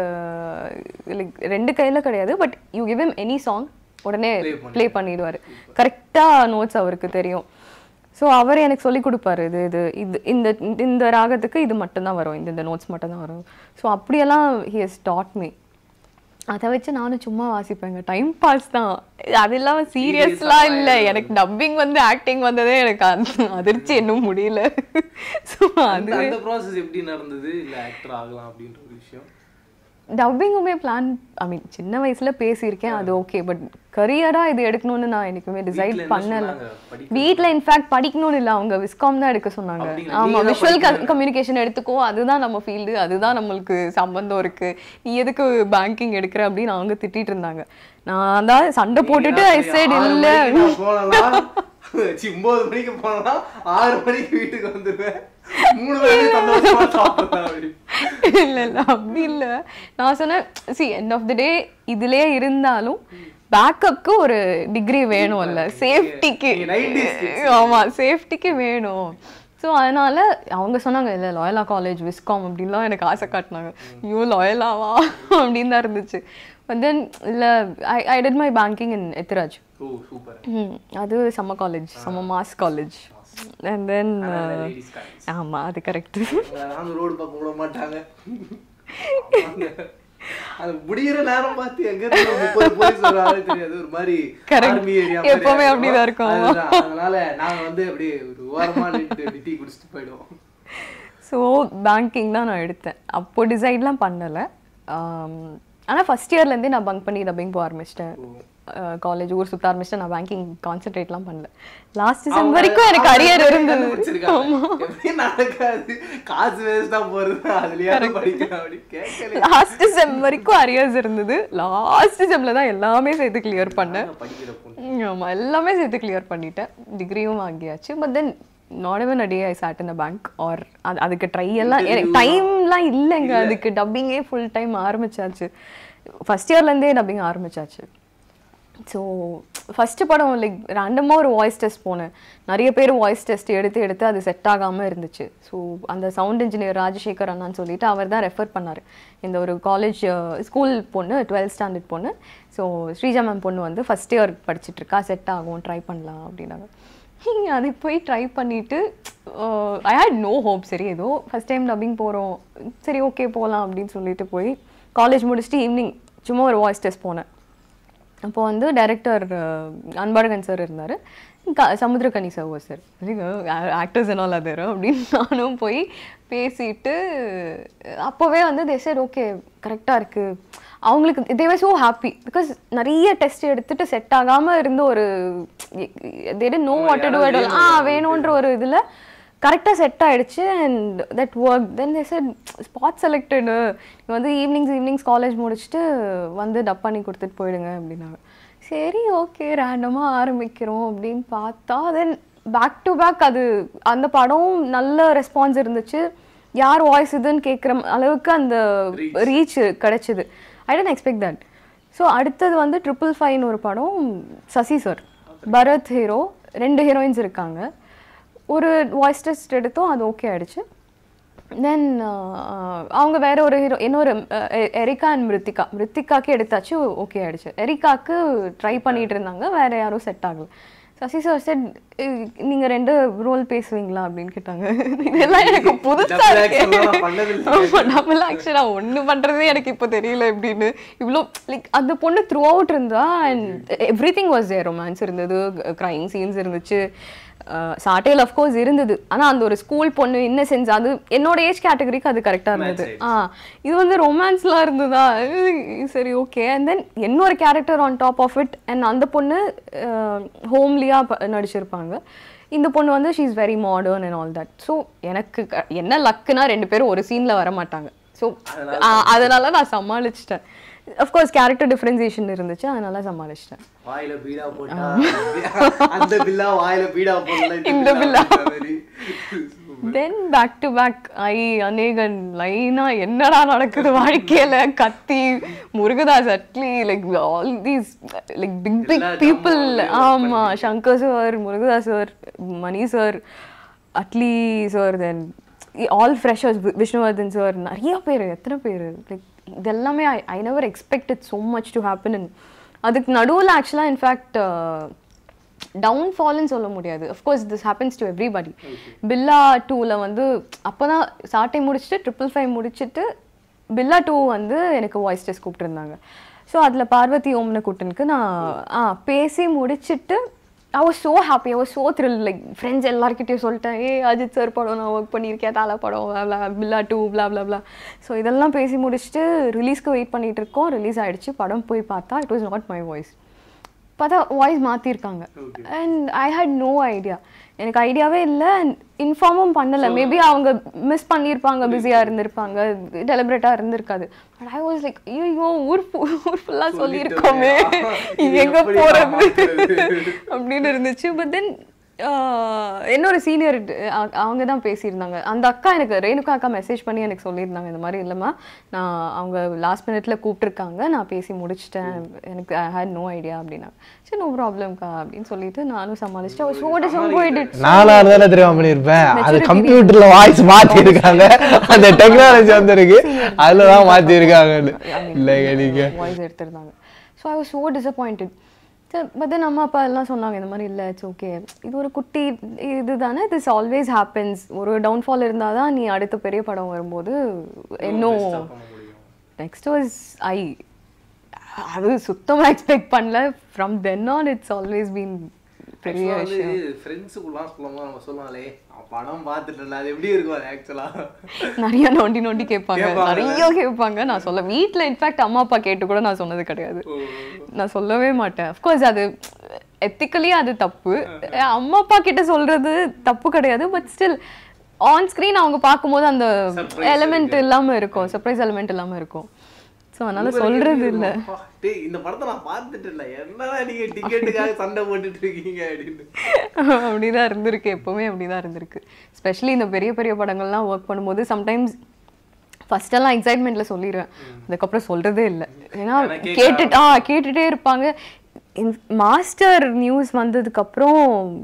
லைக் ரெண்டு கையில கிடையாது but you give him any song உடனே ப்ளே பண்ணிடுவாரு கரெக்டா நோட்ஸ் அவருக்கு தெரியும் ஸோ அவர் எனக்கு சொல்லி கொடுப்பாரு இது இது இது இந்த இந்த ராகத்துக்கு இது மட்டும்தான் வரும் இந்த இந்த நோட்ஸ் மட்டும்தான் வரும் ஸோ அப்படியெல்லாம் ஹி ஹஸ் டாட் மீ அதை வச்சு நானும் சும்மா வாசிப்பேங்க டைம் பாஸ் தான் அது இல்லாம சீரியஸ்லாம் இல்லை எனக்கு டப்பிங் வந்து ஆக்டிங் வந்ததே எனக்கு அந்த அதிர்ச்சி இன்னும் முடியல ஸோ அது அந்த ப்ராசஸ் எப்படி நடந்தது இல்ல ஆக்டர் ஆகலாம் அப்படின்ற ஒரு விஷயம் டப்பிங்குமே பிளான் ஐ மீன் சின்ன வயசுல பேசியிருக்கேன் அது ஓகே பட் கரியரா இது எடுக்கணும்னு நான் எனக்குமே டிசைட் பண்ணல வீட்ல இன்ஃபேக்ட் படிக்கணும்னு இல்லை அவங்க விஸ்காம் தான் எடுக்க சொன்னாங்க ஆமா விஷுவல் கம்யூனிகேஷன் எடுத்துக்கோ அதுதான் நம்ம ஃபீல்டு அதுதான் நம்மளுக்கு சம்பந்தம் இருக்கு நீ எதுக்கு பேங்கிங் எடுக்கிற அப்படின்னு அவங்க திட்டிட்டு இருந்தாங்க நான் தான் சண்டை போட்டுட்டு ஐ சைடு இல்ல போனலாம் ஒன்பது மணிக்கு போனா ஆறு மணிக்கு வீட்டுக்கு வந்துருவேன் மூணு மணிக்கு சந்தோஷமா சாப்பிடலாம் அப்படி இல்ல இல்ல அப்படி இல்ல நான் சொன்னேன் see end of the day இதுலயே இருந்தாலும் பேக்கப்க்கு ஒரு டிகிரி வேணும்ல சேஃப்டிக்கு நீங்க 90s kids. ஆமா சேஃப்டிக்கு வேணும் ஸோ அதனால அவங்க சொன்னாங்க இல்லை லாயலா காலேஜ் விஸ்காம் அப்படின்லாம் எனக்கு ஆசை காட்டினாங்க ஐயோ லாயலாவா அப்படின்னு தான் இருந்துச்சு பட் தென் இல்லை I I did my banking in Ethiraj ஓ சூப்பர் ம், அது செம்ம காலேஜ் செம்ம மாஸ் காலேஜ் அண்ட் தென் ஆமாம் அது கரெக்டு நாங்க ரோடு பக்கம் விட மாட்டாங்க அது முடியிற நேரம் பார்த்து எங்க இருந்து ஒரு முப்பது போலீஸ் வராங்க தெரியாது ஒரு மாதிரி Correct. ஆர்மி ஏரியா எப்பவுமே அப்படிதான் இருக்கும். அதனால நாங்க வந்து அப்படியே ஒரு ஓரமா நின்று டீ குடிச்சிட்டு போயிடுவோம் ஸோ பேங்கிங் தான் நான் எடுத்தேன் அப்போ டிசைட்லாம் பண்ணலை ஆனால் ஃபஸ்ட் இயர்லேருந்தே நான் பங்க் பண்ணி டப்பிங் போக ஆரம்பிச்சிட்டேன் காலேஜ் ஊர் சுத்த ஆரம்பிச்சிட்டேன் நான் பேங்கிங் கான்சென்ட்ரேட்லாம் பண்ணல லாஸ்ட் டிசம்பர் வரைக்கும் எனக்கு அரியர் இருந்தது எப்படி நடக்காது காசு வேஸ்டா போறது அதுலயே படிக்கலாம் அப்படி கேட்கல லாஸ்ட் செம் வரைக்கும் அரியர்ஸ் இருந்தது லாஸ்ட் செம்மில் தான் எல்லாமே சேர்த்து கிளியர் பண்ணேன் படிக்கிற பொண்ணு ம், ஆமா எல்லாமே சேர்த்து கிளியர் பண்ணிட்டேன் டிகிரியும் வாங்கியாச்சு but then not even a day ஐ sat in a bank or அது அதுக்கு ட்ரை எல்லாம் எனக்கு டைம்லாம் இல்லைங்க அதுக்கு டப்பிங்கே ஃபுல் டைம் ஆரம்பிச்சாச்சு ஃபஸ்ட் இயர்லேருந்தே டப்பிங் ஆரம்பிச்சாச்சு ஸோ ஃபஸ்ட்டு படம் லைக் ரேண்டமாக ஒரு வாய்ஸ் டெஸ்ட் போனேன் நிறைய பேர் வாய்ஸ் டெஸ்ட் எடுத்து எடுத்து அது செட் ஆகாமல் இருந்துச்சு ஸோ அந்த சவுண்ட் இன்ஜினியர் ராஜசேகர் அண்ணான்னு சொல்லிட்டு அவர் தான் ரெஃபர் பண்ணார் இந்த ஒரு காலேஜ் ஸ்கூல் பொண்ணு டுவெல்த் ஸ்டாண்டர்ட் பொண்ணு ஸோ ஸ்ரீஜா மேம் பொண்ணு வந்து ஃபஸ்ட் இயர் படிச்சிட்டு இருக்கா செட் ஆகும் ட்ரை பண்ணலாம் அப்படின்னாங்க அது போய் ட்ரை பண்ணிட்டு ஐ ஹேட் நோ ஹோப் சரி ஏதோ ஃபஸ்ட் டைம் டப்பிங் போகிறோம் சரி ஓகே போகலாம் அப்படின்னு சொல்லிட்டு போய் காலேஜ் முடிச்சுட்டு ஈவினிங் சும்மா ஒரு வாய்ஸ் டெஸ்ட் போனேன் அப்போ வந்து டைரக்டர் அன்பழகன் சார் இருந்தார் சமுத்திரகனி சார் ஓ சார் ஆக்டர்ஸ் என்ன அதர் அப்படின்னு நானும் போய் பேசிட்டு அப்போவே வந்து தே said ஓகே கரெக்டாக இருக்குது அவங்களுக்கு தேவர் ஸோ ஹாப்பி பிகாஸ் நிறைய டெஸ்ட் எடுத்துட்டு செட் ஆகாமல் இருந்த ஒரு that know what to do ஆ வேணுன்ற ஒரு இதில் கரெக்டாக செட் ஆயிடுச்சு and that work then they set spot selected வந்து ஈவினிங்ஸ் ஈவினிங்ஸ் காலேஜ் முடிச்சுட்டு வந்து டப் பண்ணி கொடுத்துட்டு போயிடுங்க அப்படின்னாங்க சரி ஓகே ரேண்டமாக ஆரம்பிக்கிறோம் அப்படின்னு பார்த்தா தென் பேக் டு பேக் அது அந்த படம் நல்ல ரெஸ்பான்ஸ் இருந்துச்சு யார் வாய்ஸ் இதுன்னு கேட்குற அளவுக்கு அந்த ரீச் கிடைச்சிது I don't expect that so அடுத்தது வந்து ட்ரிபிள் ஃபைவ்னு ஒரு படம் சசி சார் பரத் ஹீரோ ரெண்டு ஹீரோயின்ஸ் இருக்காங்க ஒரு வாய்ஸ் டெஸ்ட் எடுத்தோம் அது ஓகே ஆயிடுச்சு தென் அவங்க வேற ஒரு ஹீரோ இன்னொரு அஹ், எ- எரிகா அண்ட் மிருத்திகா மிருத்திகாக்கு எடுத்தாச்சு ஓகே ஆயிடுச்சு எரிகாக்கு ட்ரை பண்ணிட்டு இருந்தாங்க வேற யாரும் செட் ஆகல சசி சார் செட் நீங்க ரெண்டு ரோல் பேசுவீங்களா அப்படின்னு கேட்டாங்க இதெல்லாம் எனக்கு புதுசா Double இருக்கு action எல்லாம் பண்ணதில்லை. ஆமா டபுள் ஆக்ஷனா ஒண்ணு பண்றதே எனக்கு இப்போ தெரியல எப்படின்னு இவ்வளோ லைக் அந்த பொண்ணு த்ரூ அவுட் இருந்தா and everything was there romance இருந்தது க்ரைங் சீன்ஸ் இருந்துச்சு சாட்டையில் அஃப்கோர்ஸ் இருந்தது ஆனா அந்த ஒரு ஸ்கூல் பொண்ணு இன்னசென்ஸ் அது என்னோட ஏஜ் கேட்டகரிக்கு அது கரெக்டா இருந்தது ஆ இது வந்து ரொமான்ஸ்லாம் இருந்ததா அஹ் சரி ஓகே அண்ட் தென் இன்னொரு character on top of it and அந்த பொண்ணு ஹோம்லியா நடிச்சிருப்பாங்க இந்த பொண்ணு வந்து she is very modern and all that so எனக்கு க- என்ன லக்குனா ரெண்டு பேரும் ஒரு சீன்ல வர மாட்டாங்க ஸோ அதனால நான் சமாளிச்சிட்டேன் அஃப்கோர்ஸ் கேரக்டர் டிஃப்ரென்சியேஷன் இருந்துச்சு அதனால சமாளிச்சிட்டேன் வாயில பீடா போட்டா அந்த பில்லா வாயில பீடா போடல இந்த Billa. Then back to back I Anegan லைனா என்னடா நடக்குது வாழ்க்கையில Kaththi Murugadoss Atlee like all these like big big எல்லா பீப்புள் ஜாமான்களையும் ஆமா Shankar sir Murugadoss sir Mani sir Atlee sir then all freshers Vishnuvardhan sir நிறைய பேர் எத்தனை பேர் லைக் இதெல்லாமே I I never expected so much to happen அதுக்கு நடுவில் ஆக்சுவலாக இன்ஃபேக்ட் டவுன்ஃபால்னு சொல்ல முடியாது of course this happens to everybody Billa டூவில் வந்து அப்போ தான் சாட்டை முடிச்சுட்டு ட்ரிபிள் ஃபைவ் முடிச்சுட்டு பில்லா டூ வந்து எனக்கு வாய்ஸ் டெஸ்ட் கூப்பிட்டுருந்தாங்க ஸோ அதில் பார்வதி ஓம்ன கூட்டனுக்கு நான் ஆ பேசி முடிச்சிட்டு I was so happy I was so thrill like friends எல்லாருக்கிட்டையும் சொல்லிட்டேன் ஏ அஜித் சார் படம் நான் ஒர்க் பண்ணியிருக்கேன் தாலா படம் blah, Billa two blah blah blah so இதெல்லாம் பேசி முடிச்சுட்டு ரிலீஸ்க்கு வெயிட் பண்ணிட்டு இருக்கோம் ரிலீஸ் ஆயிடுச்சு படம் போய் பார்த்தா it was not my voice பார்த்தா வாய்ஸ் மாற்றிருக்காங்க and I had no idea எனக்கு ஐடியாவே இல்லை அண்ட் இன்ஃபார்மும் பண்ணலை மேபி அவங்க மிஸ் பண்ணியிருப்பாங்க பிஸியாக இருந்திருப்பாங்க டெலிபரேட்டாக இருந்திருக்காது பட் ஐ வாஸ் லைக் ஐயோ ஊர் ஃபு- ஊர் ஃபுல்லாக சொல்லியிருக்கோமே இது எங்கே எப்படி போகிறது மாத்துறது? அப்படின்னு இருந்துச்சு பட் தென் ஆஹ் இன்னொரு சீனியர் அவங்க தான் பேசியிருந்தாங்க அந்த அக்கா எனக்கு ரேணுகா அக்கா மெசேஜ் பண்ணி எனக்கு சொல்லியிருந்தாங்க இந்த மாதிரி இல்லைம்மா நான் அவங்க லாஸ்ட் மினிட்ல கூப்பிட்டுருக்காங்க நான் பேசி முடிச்சிட்டேன் எனக்கு ஐ ஹேட் நோ ஐடியா அப்படின்னா சரி நோ ப்ராப்ளம்க்கா அப்படின்னு சொல்லிட்டு நானும் சமாளிச்சுட்டு ஸோ டிசப்பாயிண்டட் நானா தானே தெரியாம பண்ணிருப்பேன் அது கம்ப்யூட்டர்ல வாய்ஸ் மாத்தி இருக்காங்க அந்த டெக்னாலஜி வந்திருக்கு அதுல தான் மாத்தி இருக்காங்க இல்லைங்க நீங்க வாய்ஸ் எடுத்திருந்தாங்க so I was so disappointed sir but then அம்மா அப்பா எல்லாம் சொன்னாங்க இந்த மாதிரி இல்லை இட்ஸ் ஓகே இது ஒரு குட்டி இது தானே திஸ் ஆல்வேஸ் ஹேப்பன்ஸ் ஒரு டவுன்ஃபால் இருந்தால் தான் நீ அடுத்த பெரிய படம் வரும்போது இன்னும் நெக்ஸ்ட் வாஸ் ஐ அது சுத்தமாக எக்ஸ்பெக்ட் பண்ணல from then on it's always been பெரிய விஷயம் ஃப்ரெண்ட்ஸுக்குலாம் சொல்லும்போது நம்ம சொல்லுவாங்களே படம் பார்த்துட்டு அது எப்படி இருக்கும் அது ஆக்சுவலா நிறைய நோண்டி நோண்டி கேட்பாங்க கேட்பாங்க. நிறைய கேட்பாங்க நான் சொல்ல வீட்ல இன்ஃபேக்ட் அம்மா அப்பா கேட்டு கூட நான் சொன்னது கிடையாது நான் சொல்லவே மாட்டேன் அஃப்கோர்ஸ் அது எத்திக்கலி அது தப்பு அம்மா அப்பா கிட்ட சொல்றது தப்பு கிடையாது பட் ஸ்டில் ஆன் ஸ்க்ரீன் அவங்க பார்க்கும்போது அந்த Surprise எலிமெண்ட் இல்லாம இருக்கும் சர்ப்ரைஸ் எலிமெண்ட் இல்லாம இருக்கும் ஸோ அதனால சொல்றது இல்ல டேய் இந்த படத்தை நான் பார்த்துட்டு இல்லை என்னடா நீங்க டிக்கெட்டுக்காக சண்டை போட்டுட்டு இருக்கீங்க அப்படின்னு அப்படிதான் இருந்திருக்கு எப்பவுமே அப்படிதான் இருந்திருக்கு ஸ்பெஷலி இந்த பெரிய பெரிய படங்கள்லாம் ஒர்க் பண்ணும்போது சம்டைம்ஸ் ஃபர்ஸ்ட் எல்லாம் எக்ஸைட்மெண்ட்ல சொல்லிடுவேன் அதுக்கப்புறம் சொல்றதே இல்லை ஏன்னா ஏன்னா கேட்க கேட்டுட்டு ஆ கேட்டுட்டே இருப்பாங்க மாஸ்டர் நியூஸ் வந்ததுக்கப்புறம்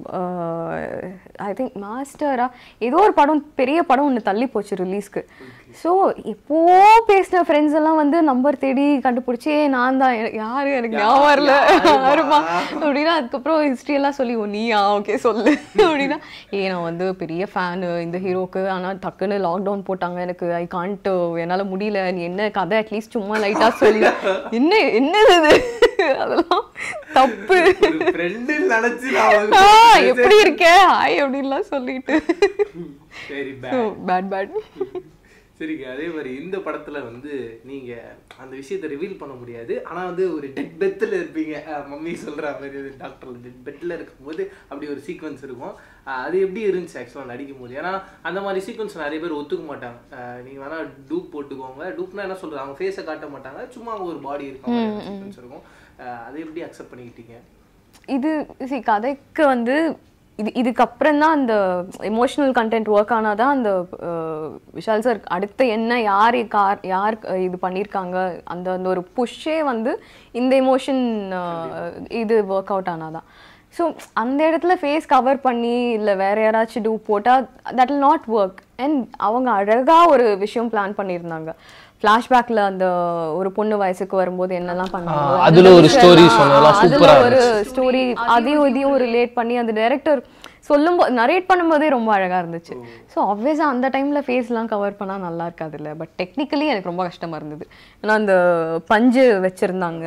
ஐ திங்க் மாஸ்டரா ஏதோ ஒரு படம் பெரிய படம் ஒன்று தள்ளி போச்சு ரிலீஸ்க்கு ஸோ இப்போ பேசின ஃப்ரெண்ட்ஸ் எல்லாம் வந்து நம்பர் தேடி கண்டுபிடிச்சி "ஏய், நான் தான் எ- யாரு எனக்கு ஞாபகம் வரல யாருமா அப்படின்னா அதுக்கப்புறம் ஹிஸ்ட்ரி எல்லாம் சொல்லி "ஓ, நீயா ஓகே சொல்லு அப்படின்னா ஏ நான் வந்து பெரிய ஃபேனு இந்த ஹீரோக்கு ஆனால் டக்குன்னு லாக்டவுன் போட்டாங்க எனக்கு ஐ காண்ட் என்னால் முடியல நீ என்ன கதை அட்லீஸ்ட் சும்மா லைட்டாக சொல்லு என்ன என்னது இது அதெல்லாம் தப்பு ஃப்ரெண்டு நினைச்சு நான் ஆ, எப்படி இருக்க ஹாய் அப்படின்லாம் சொல்லிட்டு சரி பேட் பேட் சரிங்க அதே மாதிரி இந்த படத்துல வந்து நீங்க அந்த விஷயத்தை ரிவீல் பண்ண முடியாது ஆனா வந்து ஒரு டெட் பெத்தில் இருப்பீங்க அஹ் மம்மி சொல்ற மாதிரி டாக்டர் டெட் பெட்ல இருக்கும்போது அப்படி ஒரு சீக்வன்ஸ் இருக்கும் அஹ் அது எப்படி இருந்துச்சு ஆக்சுவலாக நடிக்கும் போது ஏன்னா அந்த மாதிரி சீக்வன்ஸ் நிறைய பேர் ஒத்துக்க மாட்டாங்க அஹ் நீங்க வேணா டூப் போட்டுக்கோங்க டூப்னா என்ன சொல்றது அவங்க ஃபேஸை காட்ட மாட்டாங்க சும்மா அவங்க ஒரு பாடி இருக்கும் சீக்வன்ஸ் இருக்கும் அஹ் அதை எப்படி அக்செப்ட் பண்ணிக்கிட்டீங்க இது see கதைக்கு வந்து இது இதுக்கப்புறம் தான் அந்த எமோஷனல் கண்டென்ட் ஒர்க் ஆனால் தான் அந்த அஹ், விஷால் சார் அடுத்து என்ன யார் கார் யார் அஹ், இது பண்ணியிருக்காங்க அந்த அந்த ஒரு புஷ்ஷே வந்து இந்த எமோஷன் இது ஒர்க் அவுட் ஆனால் தான் ஸோ அந்த இடத்துல ஃபேஸ் கவர் பண்ணி இல்லை வேற யாராச்சும் டூ போட்டால் that will not work and அவங்க அழகாக ஒரு விஷயம் பிளான் பண்ணியிருந்தாங்க ஃப்ளாஷ்பேக்கில் அந்த ஒரு பொண்ணு வயசுக்கு வரும்போது என்னெல்லாம் பண்ணாங்க ஆ, அதுல ஒரு story சொன்னதெல்லாம் அதுல சூப்பரா ஒரு ஸ்டோரி அதையும் இதையும் ரிலேட் பண்ணி அந்த டைரக்டர் சொல்லும்போது நரேட் பண்ணும்போதே ரொம்ப அழகா இருந்துச்சு ஸோ ஆப்வியஸா அந்த டைம்ல ஃபேஸ்லாம் கவர் பண்ணா நல்லா இருக்காதுல்ல பட் டெக்னிக்கலி எனக்கு ரொம்ப கஷ்டமா இருந்தது ஏன்னா அந்த பஞ்சு வச்சிருந்தாங்க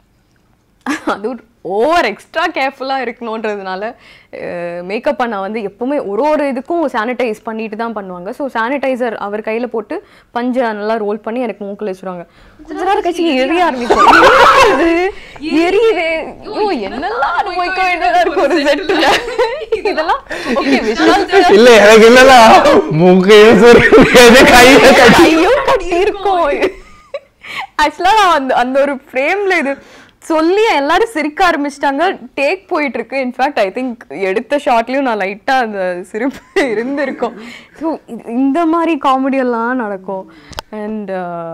அது ஓவர் எக்ஸ்ட்ரா கேர்ஃபுல்லாக இருக்கணுன்றதுனால மேக்கப் பண்ண வந்து எப்பவுமே ஒரு ஒரு இதுக்கும் சானிடைஸ் பண்ணிட்டு தான் பண்ணுவாங்க ஸோ சானிடைசர் அவர் கையில் போட்டு பஞ்சை நல்லா ரோல் பண்ணி எனக்கு மூக்கில் வச்சுருவாங்க கொஞ்ச நேரம் கழிச்சு எரிய ஆரம்பிக்கும் என்னது? எரியுது ஐயோ என்னெல்லாம் அனுபவிக்க வேண்டியதா இருக்கு ஒரு செட்டில் இதெல்லாம் ஓகே விஷால் sir இல்ல எனக்கு இல்லடா மூக்கையும் சொல்றது கையில கட்டி ஐயோ கட்டி இருக்கும் ஆக்சுவலா நான் அந்த அந்த ஒரு ஃப்ரேம்ல இது சொல்லி எல்லாரும் சிரிக்க ஆரம்பிச்சிட்டாங்க டேக் போயிட்டு இருக்கு இன்ஃபேக்ட் ஐ திங்க் எடுத்த ஷாட்லயும் நான் லைட்டா அந்த சிரிப்பு இருந்திருக்கும் ஸோ இந்த மாதிரி காமெடி எல்லாம் நடக்கும் அண்ட்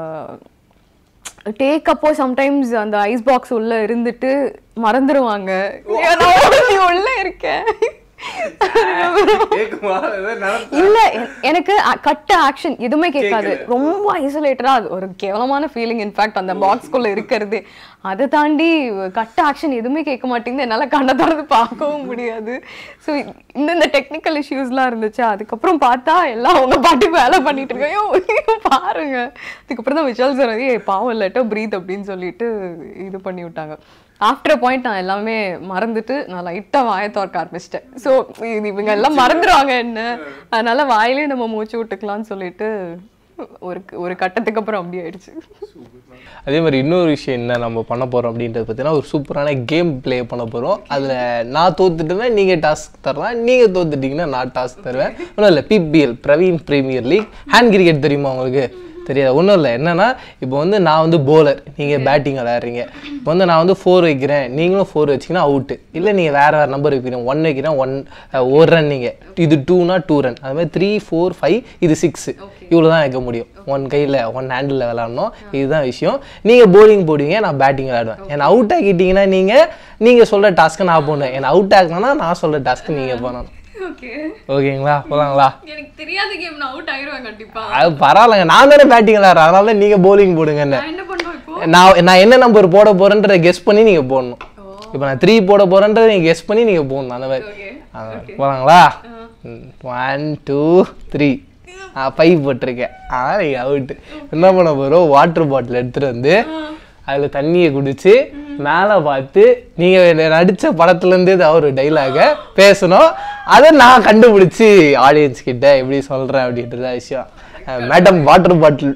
டேக் அப்போ சம்டைம்ஸ் அந்த ஐஸ் பாக்ஸ் உள்ள இருந்துட்டு மறந்துருவாங்க நான் நீ உள்ள இருக்கேன் கேக்குமா ஏதோ நடந்து இல்ல எ- எனக்கு அ- கட்ட ஆக்ஷன் எதுவுமே கேட்காது ரொம்ப ஐசோலேட்டடா அது ஒரு கேவலமான ஃபீலிங் இன்ஃபேக்ட் அந்த பாக்ஸ்குள்ள இருக்கிறது அதை தாண்டி கட்ட ஆக்ஷன் எதுவுமே கேட்க மாட்டேங்குது என்னால கண்ணை திறந்து பார்க்கவும் முடியாது ஸோ இந்த இந்த டெக்னிக்கல் இஷ்யூஸ்லாம் இருந்துச்சு அதுக்கப்புறம் பார்த்தா எல்லாம் அவங்க பாட்டுக்கு வேலை பண்ணிட்டு இருக்காங்க ஐயோ, ஐயோ, பாருங்க அதுக்கப்புறம் தான் விஷால் சார் வந்து "ஏய், பாவம் லெட்டர் பிரீத் அப்படின்னு சொல்லிட்டு இது பண்ணி விட்டாங்க ஆஃப்டர் பாயிண்ட் நான் எல்லாமே மறந்துட்டு நான் லைட்டாக வாயை திறக்க ஆரம்பிச்சிட்டேன் ஸோ இவங்க எல்லாம் மறந்துடுவாங்க என்ன அதனால வாயிலே நம்ம மூச்சு விட்டுக்கலாம்னு சொல்லிட்டு ஒரு ஒரு கட்டத்துக்கு அப்புறம் அப்படி ஆயிடுச்சு அதே மாதிரி இன்னொரு விஷயம் என்ன நம்ம பண்ண போறோம் அப்படின்றது பார்த்தீங்கன்னா ஒரு சூப்பரான கேம் ப்ளே பண்ண போறோம் அதுல நான் தோத்துட்டேன்னா நீங்க டாஸ்க் தரலாம் நீங்க தோத்துட்டீங்கன்னா நான் டாஸ்க் தருவேன் ஒன்றும் இல்லை PPL Praveen premier league hand cricket தெரியுமா உங்களுக்கு தெரியாது ஒன்றும் இல்லை என்னன்னா இப்போ வந்து நான் வந்து போலர் நீங்கள் பேட்டிங் விளையாடுறீங்க இப்போ வந்து நான் வந்து ஃபோர் வைக்கிறேன் நீங்களும் ஃபோர் வச்சிங்கன்னா அவுட்டு இல்லை நீங்கள் வேறு வேறு நம்பர் வைக்கிறீங்க ஒன் வைக்கிறேன் ஒன் ஒரு ரன் நீங்கள் இது டூனா டூ ரன் அது மாதிரி த்ரீ ஃபோர் ஃபைவ் இது சிக்ஸ் இவ்வளோ தான் வைக்க முடியும் ஒன் கையில் ஒன் ஹேண்டில் விளாடணும் இதுதான் விஷயம் நீங்கள் bowling போடுவீங்க நான் பேட்டிங் விளையாடுவேன் என்னை அவுட் ஆக்கிட்டீங்கன்னா நீங்கள் நீங்கள் சொல்கிற டாஸ்க்கை நான் பண்ணுவேன் என்னை அவுட் ஆக்கினா நான் சொல்கிற டாஸ்க்கு நீங்கள் பண்ணணும் ஓகே ஓகேங்களா போகலாங்களா எனக்கு தெரியாத கேம் நான் அவுட் ஆயிருவேன் கண்டிப்பா அது பரவாயில்லைங்க நான் தானே பேட்டிங் விளையாடுறேன் அதனால தான் நீங்கள் bowling போடுங்க என்ன நான் என்ன பண்ணுவேன் இப்போ நான் நான் என்ன நம்பர் போட போறேன்றத கெஸ் பண்ணி நீங்க போடணும் இப்போ நான் த்ரீ போட போறேன்றத நீங்க கெஸ் பண்ணி நீங்க போடணும் அந்த மாதிரி ஓகே ஆ, போலாங்களா ஒன் டூ த்ரீ ஆ ஃபைவ் போட்டிருக்கேன் ஆ நீங்கள் அவுட்டு என்ன பண்ண போகிறோம் வாட்டர் பாட்டில் எடுத்துகிட்டு வந்து அதில் தண்ணியை குடிச்சு மேலே பார்த்து நீங்கள் நடித்த படத்துலேருந்து ஏதாவது ஒரு டைலாகை பேசணும் அதை நான் கண்டுபிடிச்சி ஆடியன்ஸ் கிட்ட எப்படி சொல்கிறேன் அப்படின்றத விஷயம் மேடம் வாட்டர் பாட்டில்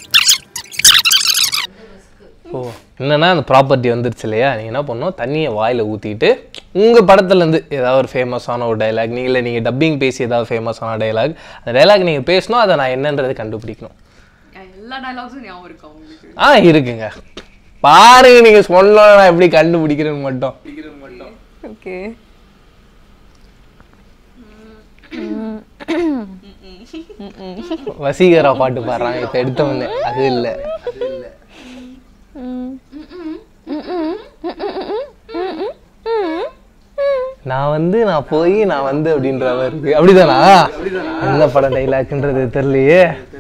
ஓ என்னன்னா அந்த ப்ராப்பர்ட்டி வந்துருச்சு இல்லையா நீங்கள் என்ன பண்ணணும் தண்ணியை வாயில் ஊற்றிட்டு உங்கள் படத்துலேருந்து ஏதாவது ஒரு ஃபேமஸான ஒரு டைலாக் நீ இல்லை நீங்கள் டப்பிங் பேசி ஏதாவது ஃபேமஸான டைலாக் அந்த டைலாக் நீங்கள் பேசணும் அதை நான் என்னன்றது கண்டுபிடிக்கணும் எல்லா டயலாக்ஸும் ஞாபகம் இருக்கா உங்களுக்கு ஆ இருக்குங்க பாருங்க நீங்கள் சொல்லணும் நான் எப்படி கண்டுபிடிக்கிறேன்னு மட்டும் ஓகே வசீகரா பாட்டு பாடுறாங்க இப்போ எடுத்த உடனே அது இல்லை நான் வந்து நான் போய் நான் வந்து அப்படின்ற மாதிரி இருக்கு அப்படிதானா என்ன படம் டைலாக்ன்றது தெரியலையே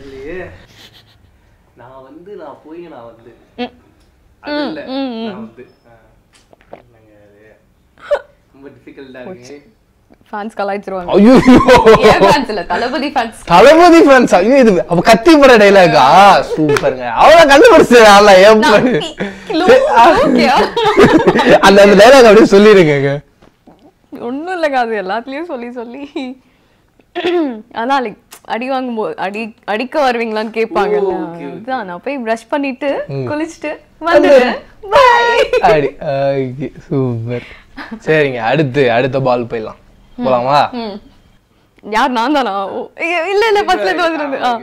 நான் வந்து நான் போய் நான் வந்து அது இல்ல நான் வந்து ஆ. என்னங்க அது? ரொம்ப டிஃபிகல்ட்டா இருக்கு ஃபேன்ஸ் கலாய்ச்சிருவாங்க ஐயோ ஏன் ஃபேன்ஸ் இல்ல தளபதி ஃபேன்ஸ் தளபதி ஃபேன்ஸ் ஐயோ இது அப்ப கத்தி பட டைலாகா சூப்பருங்க அவள கண்டுபிடிச்சு அல்ல எப்படி ஓகே அந்த அந்த டைலாக் அப்படியே சொல்லிருங்க ஒன்றும் இல்லைங்க அது எல்லாத்துலேயும் சொல்லி சொல்லி அதான் லைக் அடி வாங்கும்போது அடி அடிக்க வருவீங்களான்னு கேட்பாங்கல்ல அதுதான் நான் போய் ப்ரஷ் பண்ணிட்டு குளிச்சுட்டு வந்துடுறேன் பாய் அடி ஓகே சூப்பர் சரிங்க அடுத்து அடுத்த பால் போயிடலாம் போலாமா யார் நான் தானா ஓ, ஐயோ, இல்ல இல்ல பஸ்ல இருந்து வந்துருந்து ஆ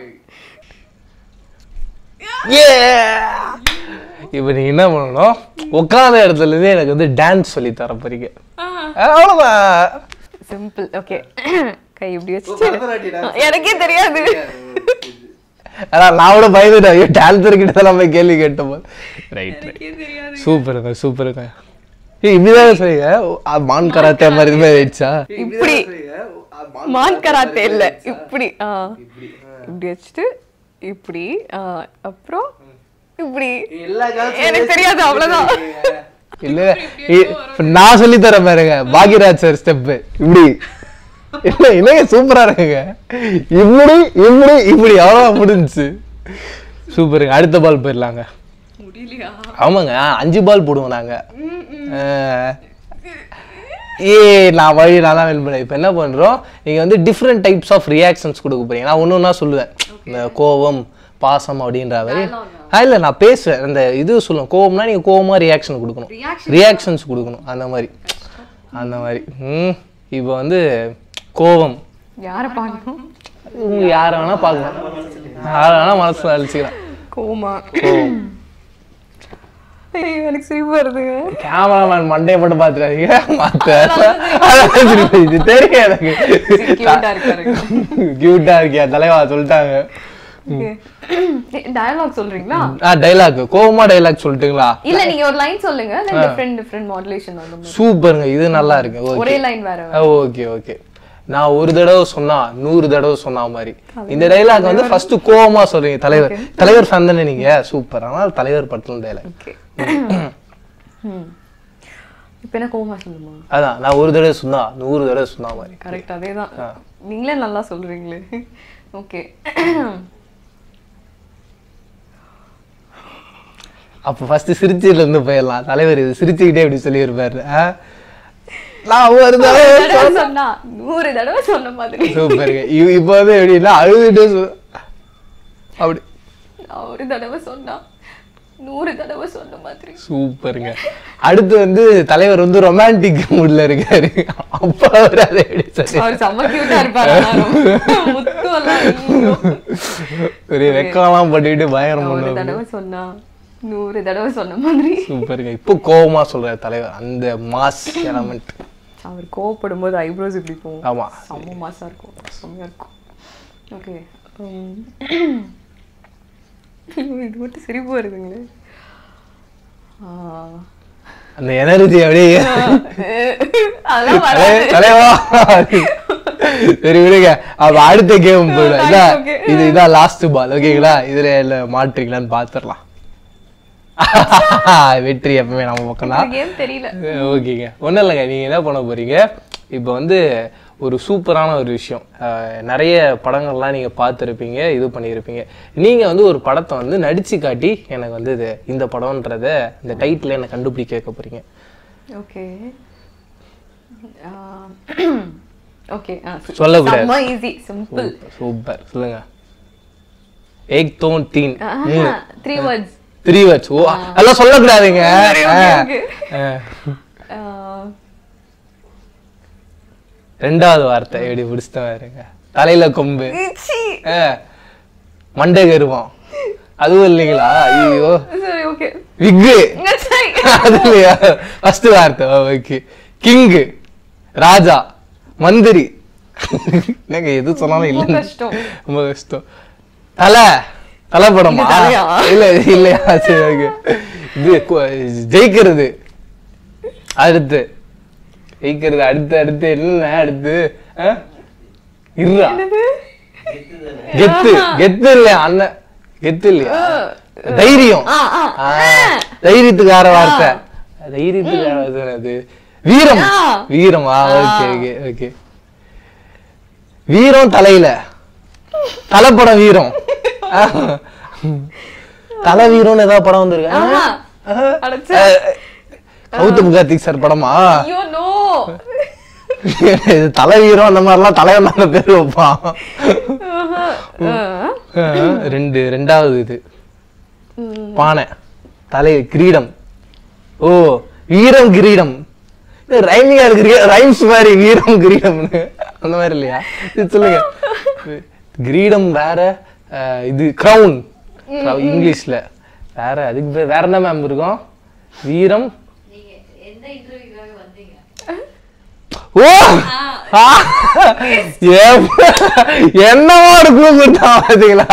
ஏ இப்போ நீங்க என்ன பண்ணணும் உட்காந்த இடத்துல இருந்து எனக்கு வந்து டான்ஸ் சொல்லி தர போறீங்க அவ்வளவுதான் சிம்பிள் ஓகே கை இப்படி வச்சுட்டு எனக்கே தெரியாது அதான் நான் கூட பயந்துட்டேன் ஐயோ டான்ஸர் கிட்ட தான் நம்ம கேள்வி கேட்டோம் ரைட் ரைட் எனக்கே தெரியாது சூப்பருங்க சூப்பருங்க ஏய் இப்படிதான் சொல்லுங்க அ, மான் கராத்தே மாதிரி இதுமே ஆயிடுச்சா இப்படி மான் கராத்தே இல்ல இப்படி ஆ இப்படி வச்சுட்டு இப்படி ஆ, அப்புறம் இப்படி எனக்கு தெரியாது அவ்வளவுதான் இல்ல இ- இப்ப நான் சொல்லி தரேன் பாருங்க பாக்யராஜ் சார் ஸ்டெப் இப்படி இல்ல இல்லைங்க சூப்பரா இருக்குங்க இப்படி இப்படி இப்படி அவ்வளோ முடிஞ்சுச்சு சூப்பருங்க அடுத்த பால் போயிடலாங்க முடியலையா ஆமாங்க அஞ்சு பால் போடுவோம் நாங்க அஹ், ஏ நான் வழி நல்லா வின் பண்ணேன் இப்போ என்ன பண்றோம் நீங்க வந்து டிஃப்ரெண்ட் டைப்ஸ் ஆஃப் ரியாக்ஷன்ஸ் கொடுக்க போறீங்க நான் ஒன்று ஒன்றா சொல்லுவேன் இந்த கோவம் பாசம் அப்படின்ற மாதிரி ஆ இல்லை நான் பேசுவேன் அந்த இது சொல்லுவேன் கோவம்னா நீங்க கோவமா ரியாக்ஷன் கொடுக்கணும் ரியாக்ஷன்ஸ் கொடுக்கணும் அந்த மாதிரி அந்த மாதிரி ம் இப்போ வந்து கோவம் யாரை பார்க்கணும் உங்க யாரை வேணா பார்க்கலாம் யாரை வேணா மனசுல அழிச்சிக்கலாம் கோமா கோவம் ஐயோ, எனக்கு சிரிப்பு வருதுங்க கேமராமேன் மண்டையை மட்டும் பார்த்துறாதீங்க மத்த அதெல்லாம் சிரிப்பு இது தெரியும் எனக்கு cute ஆ இருக்காரு. கியூட்டா இருக்கியா தலைவா சொல்லிட்டாங்க டயலாக் சொல்றீங்களா ஆ டைலாக் கோவமா டைலாக் சொல்லிட்டுங்களா இல்ல நீங்க ஒரு லைன் சொல்லுங்க டிஃபரெண்ட் டிஃபரெண்ட் மாடுலேஷன் அந்த மாதிரி சூப்பருங்க இது நல்லா இருக்கு ஓகே ஒரே லைன் வேற ஓகே ஓகே நான் ஒரு தடவை சொன்னா நூறு தடவை சொன்ன மாதிரி இந்த டைலாக் வந்து ஃபர்ஸ்ட் கோவமா சொல்றீங்க தலைவர் தலைவர் ஃபேன் தானே நீங்க சூப்பர் ஆனால் தலைவர் படத்துல டைலாக் ஓகே இப்போ என்ன கோமா சொல்லுமா அதான் நான் ஒரு தடவை சொன்னா நூறு தடவை சொன்ன மாதிரி கரெக்ட் அதேதான் நீங்களே நல்லா சொல்றீங்களே ஓகே அப்போ ஃபர்ஸ்ட் சிரிச்சில இருந்து போயிடலாம் தலைவர் இது சிரிச்சுக்கிட்டே இப்படி சொல்லியிருப்பாரு ஆ? நான் ஒரு தடவை தடவை சொன்னா நூறு தடவை சொன்ன மாதிரி சூப்பருங்க இ- இப்போ வந்து எப்படின்னா அழுதுட்டு சொ- அப்படி நான் ஒரு தடவை சொன்னா நூறு தடவை சொன்ன மாதிரி சூப்பருங்க அடுத்து வந்து தலைவர் வந்து ரொமான்டிக் மூட்ல இருக்காரு அப்ப அவர் அதை எப்படி சொல்லி அவர் செம்ம கியூட்டா இருப்பாரு ஆனா ரொம்ப முத்து சொல்ல ஐயோ. ஒரு வெக்கம்லாம் பண்ணிட்டு பயங்கரம் ஒரு பண்ணுவாங்க தடவை சொன்னா நூறு தடவை சொன்ன மாதிரி சூப்பருங்க இப்போ கோவமா சொல்ற தலைவர் அந்த மாஸ் எலமெண்ட் அவர் கோவப்படும் போது ஐப்ரோஸ் இப்படி போகும் ஆமா செம்ம மாசா இருக்கும் செம்மையா இருக்கும் ஓகே இது மட்டும் சிரிப்பு வருதுங்களே ஆ. அந்த எனர்ஜி அப்படியே அதெல்லாம் தலை- வராது தலைவா சரி விடுங்க அப்ப அடுத்த கேம் போயிடும் Thanks, இதான் okay. இது இதான் லாஸ்ட் பால் ஓகேங்களா இதுல இல்ல மாட்டுறீங்களான்னு பாத்துடலாம் வெற்றி எப்பவுமே நம்ம பக்கம் தான் கேம் தெரியல ஓகேங்க ஒன்றும் இல்லைங்க நீங்கள் என்ன பண்ண போறீங்க இப்போ வந்து ஒரு சூப்பரான ஒரு விஷயம் அஹ், நிறைய படங்கள்லாம் நீங்கள் பார்த்துருப்பீங்க இது பண்ணியிருப்பீங்க நீங்கள் வந்து ஒரு படத்தை வந்து நடிச்சு காட்டி எனக்கு வந்து இது இந்த படம்ன்றத இந்த டைட்டில் என்ன கண்டுபிடிக்க வைக்க போறீங்க ஓகே ஓகே சொல்லக்கூடாது. செம்ம ஈஸி சிம்பிள் சூப்பர் சொல்லுங்க ஏக் தோன் தீன் மூணு த்ரீ வேர்ட்ஸ் த்ரீ வேர்ட்ஸ் ஓ அதெல்லாம் சொல்லக்கூடாதுங்க okay, அஹ், அஹ். ரெண்டாவது வார்த்தை எப்படி பிடிச்சிட்டு வருங்க தலையில கொம்பு அஹ், மண்டை கருவம் அதுவும் இல்லைங்களா ஐயோ சரி ஓகே விக்கு அது இல்லையா ஃபர்ஸ்ட் வார்த்தை ஓகே கிங்கு ராஜா மந்திரி என்னங்க எது சொன்னாலும் ரொம்ப இல்லை கஷ்டம். ரொம்ப கஷ்டம் தலை தலை படமா இது தலையா? இல்ல இல்லையா சரி ஓகே இது கு- ஜெயிக்கிறது அடுத்து ஜெயிக்கிறது அடுத்து அடுத்து என்ன அடுத்து ஆ? இருடா கெத்து கெத்து இல்லையா அண்ணன் கெத்து இல்லையா தைரியம் ஆ, ஆ. ஆ, தைரியத்துக்கார வார்த்தை தைரியத்துக்கார வார்த்தை அது வீரம் ஆ. வீரமா ஓகே ஓகே ஓகே வீரம் தலையில தலைப்படம் வீரம் ஆ. தலை வீரம்னு ஏதாவது படம் வந்திருக்கா ஆஹா. அடச்சே. கௌதம் கார்த்திக் சார் படமா ஐயோ நோ இது தலை வீரம் அந்த மாதிரிலாம் தலைவன் தாங்க பேர் வைப்பான் ஆ, ரெண்டு ரெண்டாவது இது பானை தலை கிரீடம் ஓ வீரம் கிரீடம் ரைமிங்கா இருக்கு ரைம்ஸ் மாதிரி வீரம் கிரீடம்னு அந்த மாதிரி இல்லையா இது சொல்லுங்க கிரீடம் வேற அஹ், இது கிரவுன் இங்கிலீஷ்ல வேற அதுக்கு பேர் வேற என்ன மேம் இருக்கும் வீரம் ஓ ஆ! ஏப்ப- என்னவோ ஒரு clue கொடுத்தான் பாத்தீங்களா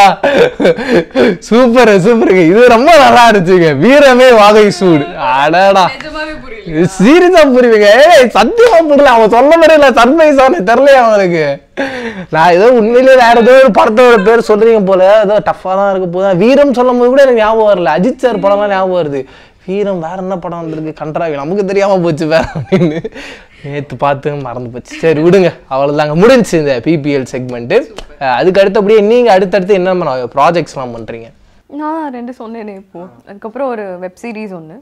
சூப்பர் சூப்பருங்க இது ரொம்ப நல்லா இருந்துச்சுங்க வீரமே வாகை சூடு அடடா நிஜமாவே புரியல சீரியஸா புரியுங்க ஏய் சத்தியமா புரியல அவன் சொன்ன மாதிரி இல்ல சர்ப்ரைஸ் அவனுக்கு தெரியலையா அவனுக்கு நான் ஏதோ உண்மையிலேயே வேற ஏதோ ஒரு படத்தோட பேர் சொல்றீங்க போல ஏதோ டஃப்பா தான் இருக்க போதா வீரம் சொல்லும் போது கூட எனக்கு ஞாபகம் வரல அஜித் சார் படம்லாம் ஞாபகம் வருது வீரம் வேற என்ன படம் வந்திருக்கு கன்றாவி நமக்கு தெரியாம போச்சு வேற அப்படின்னு நேத்து பார்த்து மறந்து போச்சு சரி விடுங்க அவ்வளவுதாங்க முடிஞ்சுச்சு இந்த பிபிஎல் செக்மெண்ட் அதுக்கு அடுத்தபடியே நீங்க அடுத்தடுத்து என்ன ப்ராஜெக்ட்ஸ்லாம் பண்றீங்க நான் ரெண்டு சொன்னேனே இப்போ அதுக்கப்புறம் ஒரு வெப் சீரிஸ் ஒன்று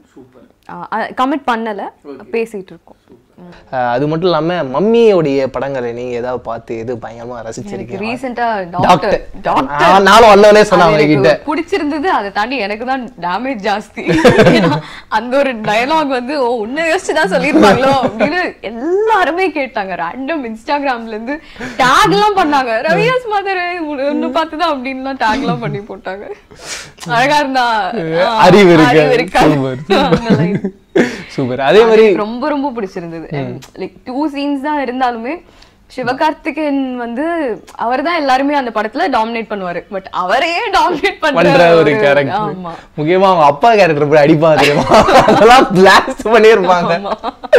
கமிட் பண்ணல பேசிட்டு இருக்கோம் அஹ் அது மட்டும் இல்லாம மம்மியோடைய படங்களை நீங்க ஏதாவது பார்த்து எது பயங்கரமா எனக்கு ரசிச்சிருக்கீங்க ரீசெண்டா டாக்டர் டாக்டர் டாக்டர் நான் நானும் வந்தவனே சொன்னேன் அது அவங்க எனக்கு கிட்ட பிடிச்சிருந்தது அதை தாண்டி எனக்கு தான் டேமேஜ் ஜாஸ்தி ஏன்னா, அந்த ஒரு டயலாக் வந்து ஓ உன்னை யோசிச்சு தான் சொல்லியிருப்பாங்களோ அப்படின்னு எல்லாருமே கேட்டாங்க ரேண்டம் இன்ஸ்டாகிராம்ல இருந்து டேக் எல்லாம் பண்ணாங்க ரவியாஸ் மதர் ஒன்னு பார்த்துதான் அப்படின்லாம் டேக் எல்லாம் பண்ணி போட்டாங்க அழகா இருந்தா ஆ, அறிவு இருக்கு. அறிவு இருக்கா? Super, அந்த line. சூப்பர் அதே மாதிரி எனக்கு ரொம்ப ரொம்ப பிடிச்சிருந்தது லைக் டூ சீன்ஸ் தான் இருந்தாலுமே சிவகார்த்திகேயன் வந்து அவர் தான் எல்லாருமே அந்த படத்துல டாமினேட் பண்ணுவாரு பட் அவரையே டாமினேட் பண்ற பண்ற ஒரு ஒரு- கேரக்டர் ஆமா முக்கியமா அவங்க அப்பா கேரக்டர் போய் அடிப்பாங்க தெரியுமா அதெல்லாம் பிளாஸ்ட் பண்ணிருப்பாங்க ஆமா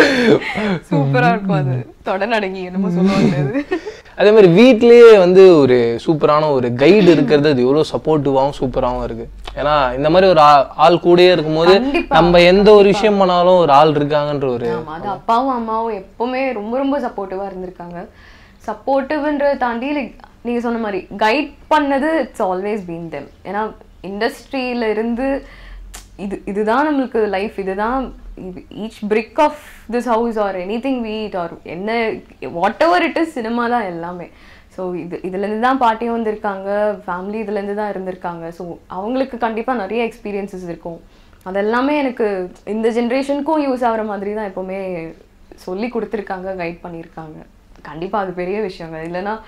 சூப்பரா இருக்கும் அது தொடநடங்கி என்னமோ சொல்லுவாங்க அது. அதே மாதிரி வீட்லயே வந்து ஒரு சூப்பரான ஒரு கைடு இருக்கிறது அது எவ்வளவு சப்போர்ட்டிவாகவும் சூப்பராகவும் இருக்கு ஏன்னா இந்த மாதிரி ஒரு ஆ- ஆள் கூடயே இருக்கும்போது கண்டிப்பா, நம்ம எந்த ஒரு விஷயம் பண்ணாலும் ஒரு ஆள் இருக்காங்கன்ற ஒரு ஆமா அது அப்பாவும் அம்மாவும் எப்பவுமே ரொம்ப ரொம்ப சப்போர்ட்டிவா இருந்திருக்காங்க சப்போர்ட்டிவ்ன்றதை தாண்டி லைக் நீங்க சொன்ன மாதிரி கைட் பண்ணது இட்ஸ் ஆல்வேஸ் பீன் தெம் ஏன்னா இண்டஸ்ட்ரியில இருந்து இது இதுதான் நம்மளுக்கு லைஃப் இதுதான் each brick of this house are anything வீட் ஆர் என்ன whatever it is cinema தான் எல்லாமே ஸோ இது இதுலேருந்து தான் பாட்டியும் வந்திருக்காங்க ஃபேமிலி இதுலேருந்து தான் இருந்திருக்காங்க ஸோ அவங்களுக்கு கண்டிப்பாக நிறைய எக்ஸ்பீரியன்சஸ் இருக்கும் அதெல்லாமே எனக்கு இந்த ஜென்ரேஷனுக்கும் யூஸ் ஆகிற மாதிரி தான் எப்போவுமே சொல்லி கொடுத்துருக்காங்க கைட் பண்ணியிருக்காங்க கண்டிப்பாக அது பெரிய விஷயங்க இல்லைன்னா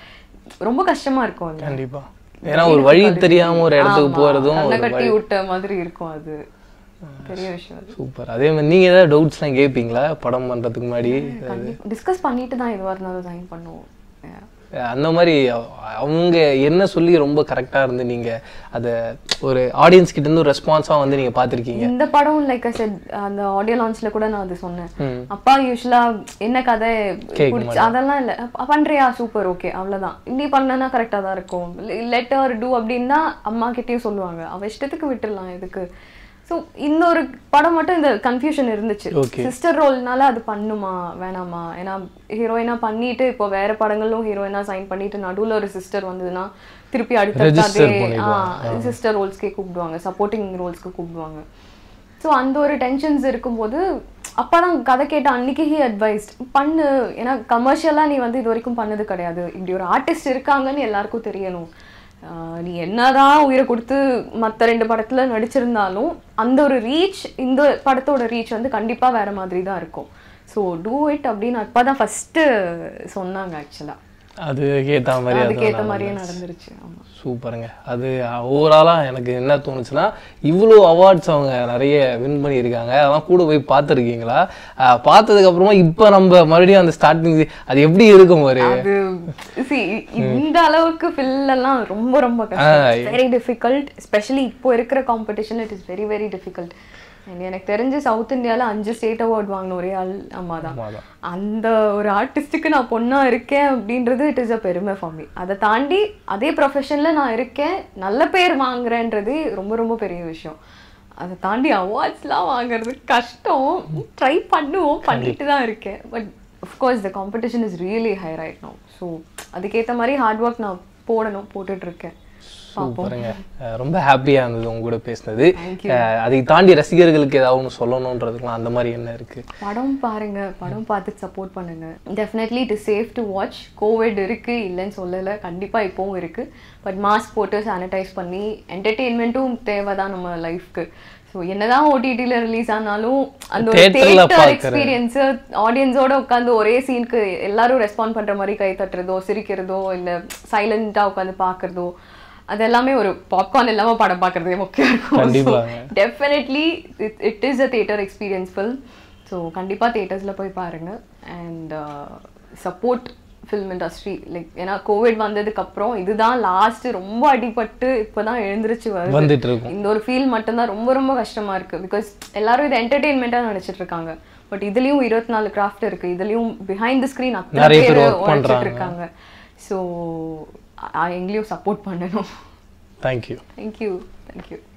ரொம்ப கஷ்டமா இருக்கும் அது கண்டிப்பா ஏன்னா ஒரு வழி தெரியாம ஒரு இடத்துக்கு ஆமா, போறதும் கண்ணை ஒரு கட்டி விட்ட மாதிரி இருக்கும் அது பெரிய விஷயம் அது சூப்பர் அதே மாதிரி நீங்க ஏதாவது டவுட்ஸ்லாம் கேட்பீங்களா படம் பண்றதுக்கு முன்னாடி டிஸ்கஸ் பண்ணிட்டு தான் எதுவாக இருந்தாலும் ஜாயின் பண்ணுவோம் Yeah. அந்த மாதிரி அவ- அவங்க என்ன சொல்லி ரொம்ப கரெக்டா இருந்து நீங்க அதை ஒரு ஆடியன்ஸ் கிட்ட இருந்து ஒரு ரெஸ்பான்ஸா வந்து நீங்க பாத்திருக்கீங்க இந்த படம் லைக் ஐ செட் அந்த ஆடியோ லான்ச்ல கூட நான் அது சொன்னேன் ம். அப்பா யூஸ்வலா என்ன கதை கேட்க பிடிச்சி அதெல்லாம் இல்ல அப்ப பண்றியா சூப்பர் ஓகே அவ்வளவுதான் இப்படி பண்ணனா கரெக்டா தான் இருக்கும் லெட்டர் டூ அப்படின்னா அம்மா கிட்டயும் சொல்லுவாங்க அவ இஷ்டத்துக்கு விட்டுடலாம் எதுக்கு ஸோ இந்த ஒரு படம் மட்டும் இந்த கன்ஃபியூஷன் இருந்துச்சு Okay. சிஸ்டர் ரோல்னால அது பண்ணுமா வேணாமா ஏன்னா ஹீரோயினா பண்ணிட்டு இப்போ வேற படங்களும் ஹீரோயினா சைன் பண்ணிட்டு நடுவுல ஒரு சிஸ்டர் வந்ததுன்னா திருப்பி அடுத்தடுத்து Register அதே பண்ணிடுவாங்க. சிஸ்டர் ரோல்ஸ்க்கே கூப்பிடுவாங்க சப்போர்ட்டிங் ரோல்ஸ்க்கு கூப்பிடுவாங்க ஸோ அந்த ஒரு டென்ஷன்ஸ் இருக்கும்போது அப்பா தான் கதை கேட்ட அன்னைக்கு ஹி அட்வைஸ்ட் பண்ணு ஏன்னா கமர்ஷியலாக நீ வந்து இது வரைக்கும் பண்ணது கிடையாது இப்படி ஒரு ஆர்டிஸ்ட் இருக்காங்கன்னு எல்லாருக்கும் தெரியணும் ஆஹ் நீ என்னதான் உயிரை கொடுத்து மற்ற ரெண்டு படத்துல நடிச்சிருந்தாலும் அந்த ஒரு ரீச் இந்த படத்தோட ரீச் வந்து கண்டிப்பா வேற மாதிரி தான் இருக்கும் ஸோ டூ இட் அப்படின்னு அப்பா தான் ஃபர்ஸ்ட் சொன்னாங்க ஆக்சுவலா அது ஏத்த மாதிரி அதுக்கேற்ற அது மாதிரியே நடந்துருச்சு ஆமா சூப்பருங்க அது ஓவராலாக எனக்கு என்ன தோணுச்சுன்னா இவ்வளோ அவார்ட்ஸ் அவங்க நிறைய வின் பண்ணியிருக்காங்க அதெல்லாம் கூட போய் பார்த்துருக்கீங்களா பார்த்ததுக்கு அப்புறமா இப்போ நம்ம மறுபடியும் அந்த ஸ்டார்டிங் அது எப்படி இருக்கும் ஒரு அது see, இந்த அளவுக்கு ஃபில் எல்லாம் ரொம்ப ரொம்ப கஷ்டம் வெரி டிஃபிகல்ட் ஸ்பெஷலி இப்போ இருக்கிற competition it is very very difficult எனக்கு தெரிஞ்சு சவுத் இந்தியால அஞ்சு ஸ்டேட் அவார்ட் வாங்கின ஒரே ஆள் அம்மா தான் அம்மாதான். அந்த ஒரு ஆர்டிஸ்ட்டுக்கு நான் பொண்ணா இருக்கேன் அப்படின்றது இட் இஸ் அ பெருமை ஃபார் மீ அதை தாண்டி அதே ப்ரொஃபஷனில் நான் இருக்கேன் நல்ல பேர் வாங்குறேன்றது ரொம்ப ரொம்ப பெரிய விஷயம் அதை தாண்டி அவார்ட்ஸ்லாம் வாங்குறது கஷ்டம் ட்ரை பண்ணுவோம் பண்ணிட்டு தான் இருக்கேன் but course the competition is really high right no so அதுக்கேற்ற மாதிரி ஹார்ட் ஒர்க் நான் போடணும் போட்டுட்டு இருக்கேன் சூப்பருங்க அஹ் ரொம்ப ஹாப்பியாக இருந்தது உங்க கூட பேசினது அஹ் அதை தாண்டி ரசிகர்களுக்கு ஏதாவது ஒன்று சொல்லணுன்றதுக்குலாம் அந்த மாதிரி என்ன இருக்கு படம் பாருங்க படம் பார்த்து சப்போர்ட் பண்ணுங்க definitely it is safe to watch covid இருக்கு இல்லைன்னு சொல்லலை கண்டிப்பா இப்போவும் இருக்கு பட் மாஸ்க் போட்டு சானிடைஸ் பண்ணி என்டர்டெயின்மெண்ட்டும் தேவை தான் நம்ம லைஃப்க்கு ஸோ என்னதான் ஓடிடியில் ரிலீஸ் ஆனாலும் அந்த ஒரு Theatre ல தேட்டர் பார்க்கிற- எக்ஸ்பீரியன்ஸ் ஆடியன்ஸோட உட்காந்து ஒரே சீனுக்கு எல்லாரும் ரெஸ்பாண்ட் பண்ற மாதிரி கை தட்டுறதோ சிரிக்கிறதோ இல்ல சைலண்டா உட்காந்து பார்க்கறதோ அது எல்லாமே ஒரு பாப்கார்ன் இல்லாம படம் பார்க்கறதே முக்கியம் இருக்கும் கண்டிப்பாங்க. Definitely it is a theatre experience feel so கண்டிப்பா தேட்டர்ஸ்ல போய் பாருங்க and support film industry like ஏன்னா கோவிட் வந்ததுக்கு அப்புறம் இதுதான் லாஸ்ட் ரொம்ப அடிபட்டு இப்போதான் எழுந்திருச்சு வருது வந்துட்டு இருக்கும் இந்த ஒரு ஃபீல் மட்டும்தான் ரொம்ப ரொம்ப கஷ்டமா இருக்கு பிகாஸ் எல்லாரும் இது என்டர்டெயின்மெண்ட்டாக நினைச்சிட்டு இருக்காங்க பட் இதுலயும் இருபத்தி நாலு கிராஃப்ட் இருக்கு இதுலயும் பிஹைண்ட் தி ஸ்க்ரீன் அத்தனை நிறைய பேர் பேர் work உழைச்சிட்டு பண்றாங்க. இருக்காங்க ஸோ எங்களையும் சப்போர்ட் பண்ணணும் தேங்க்யூ தேங்க்யூ தேங்க்யூ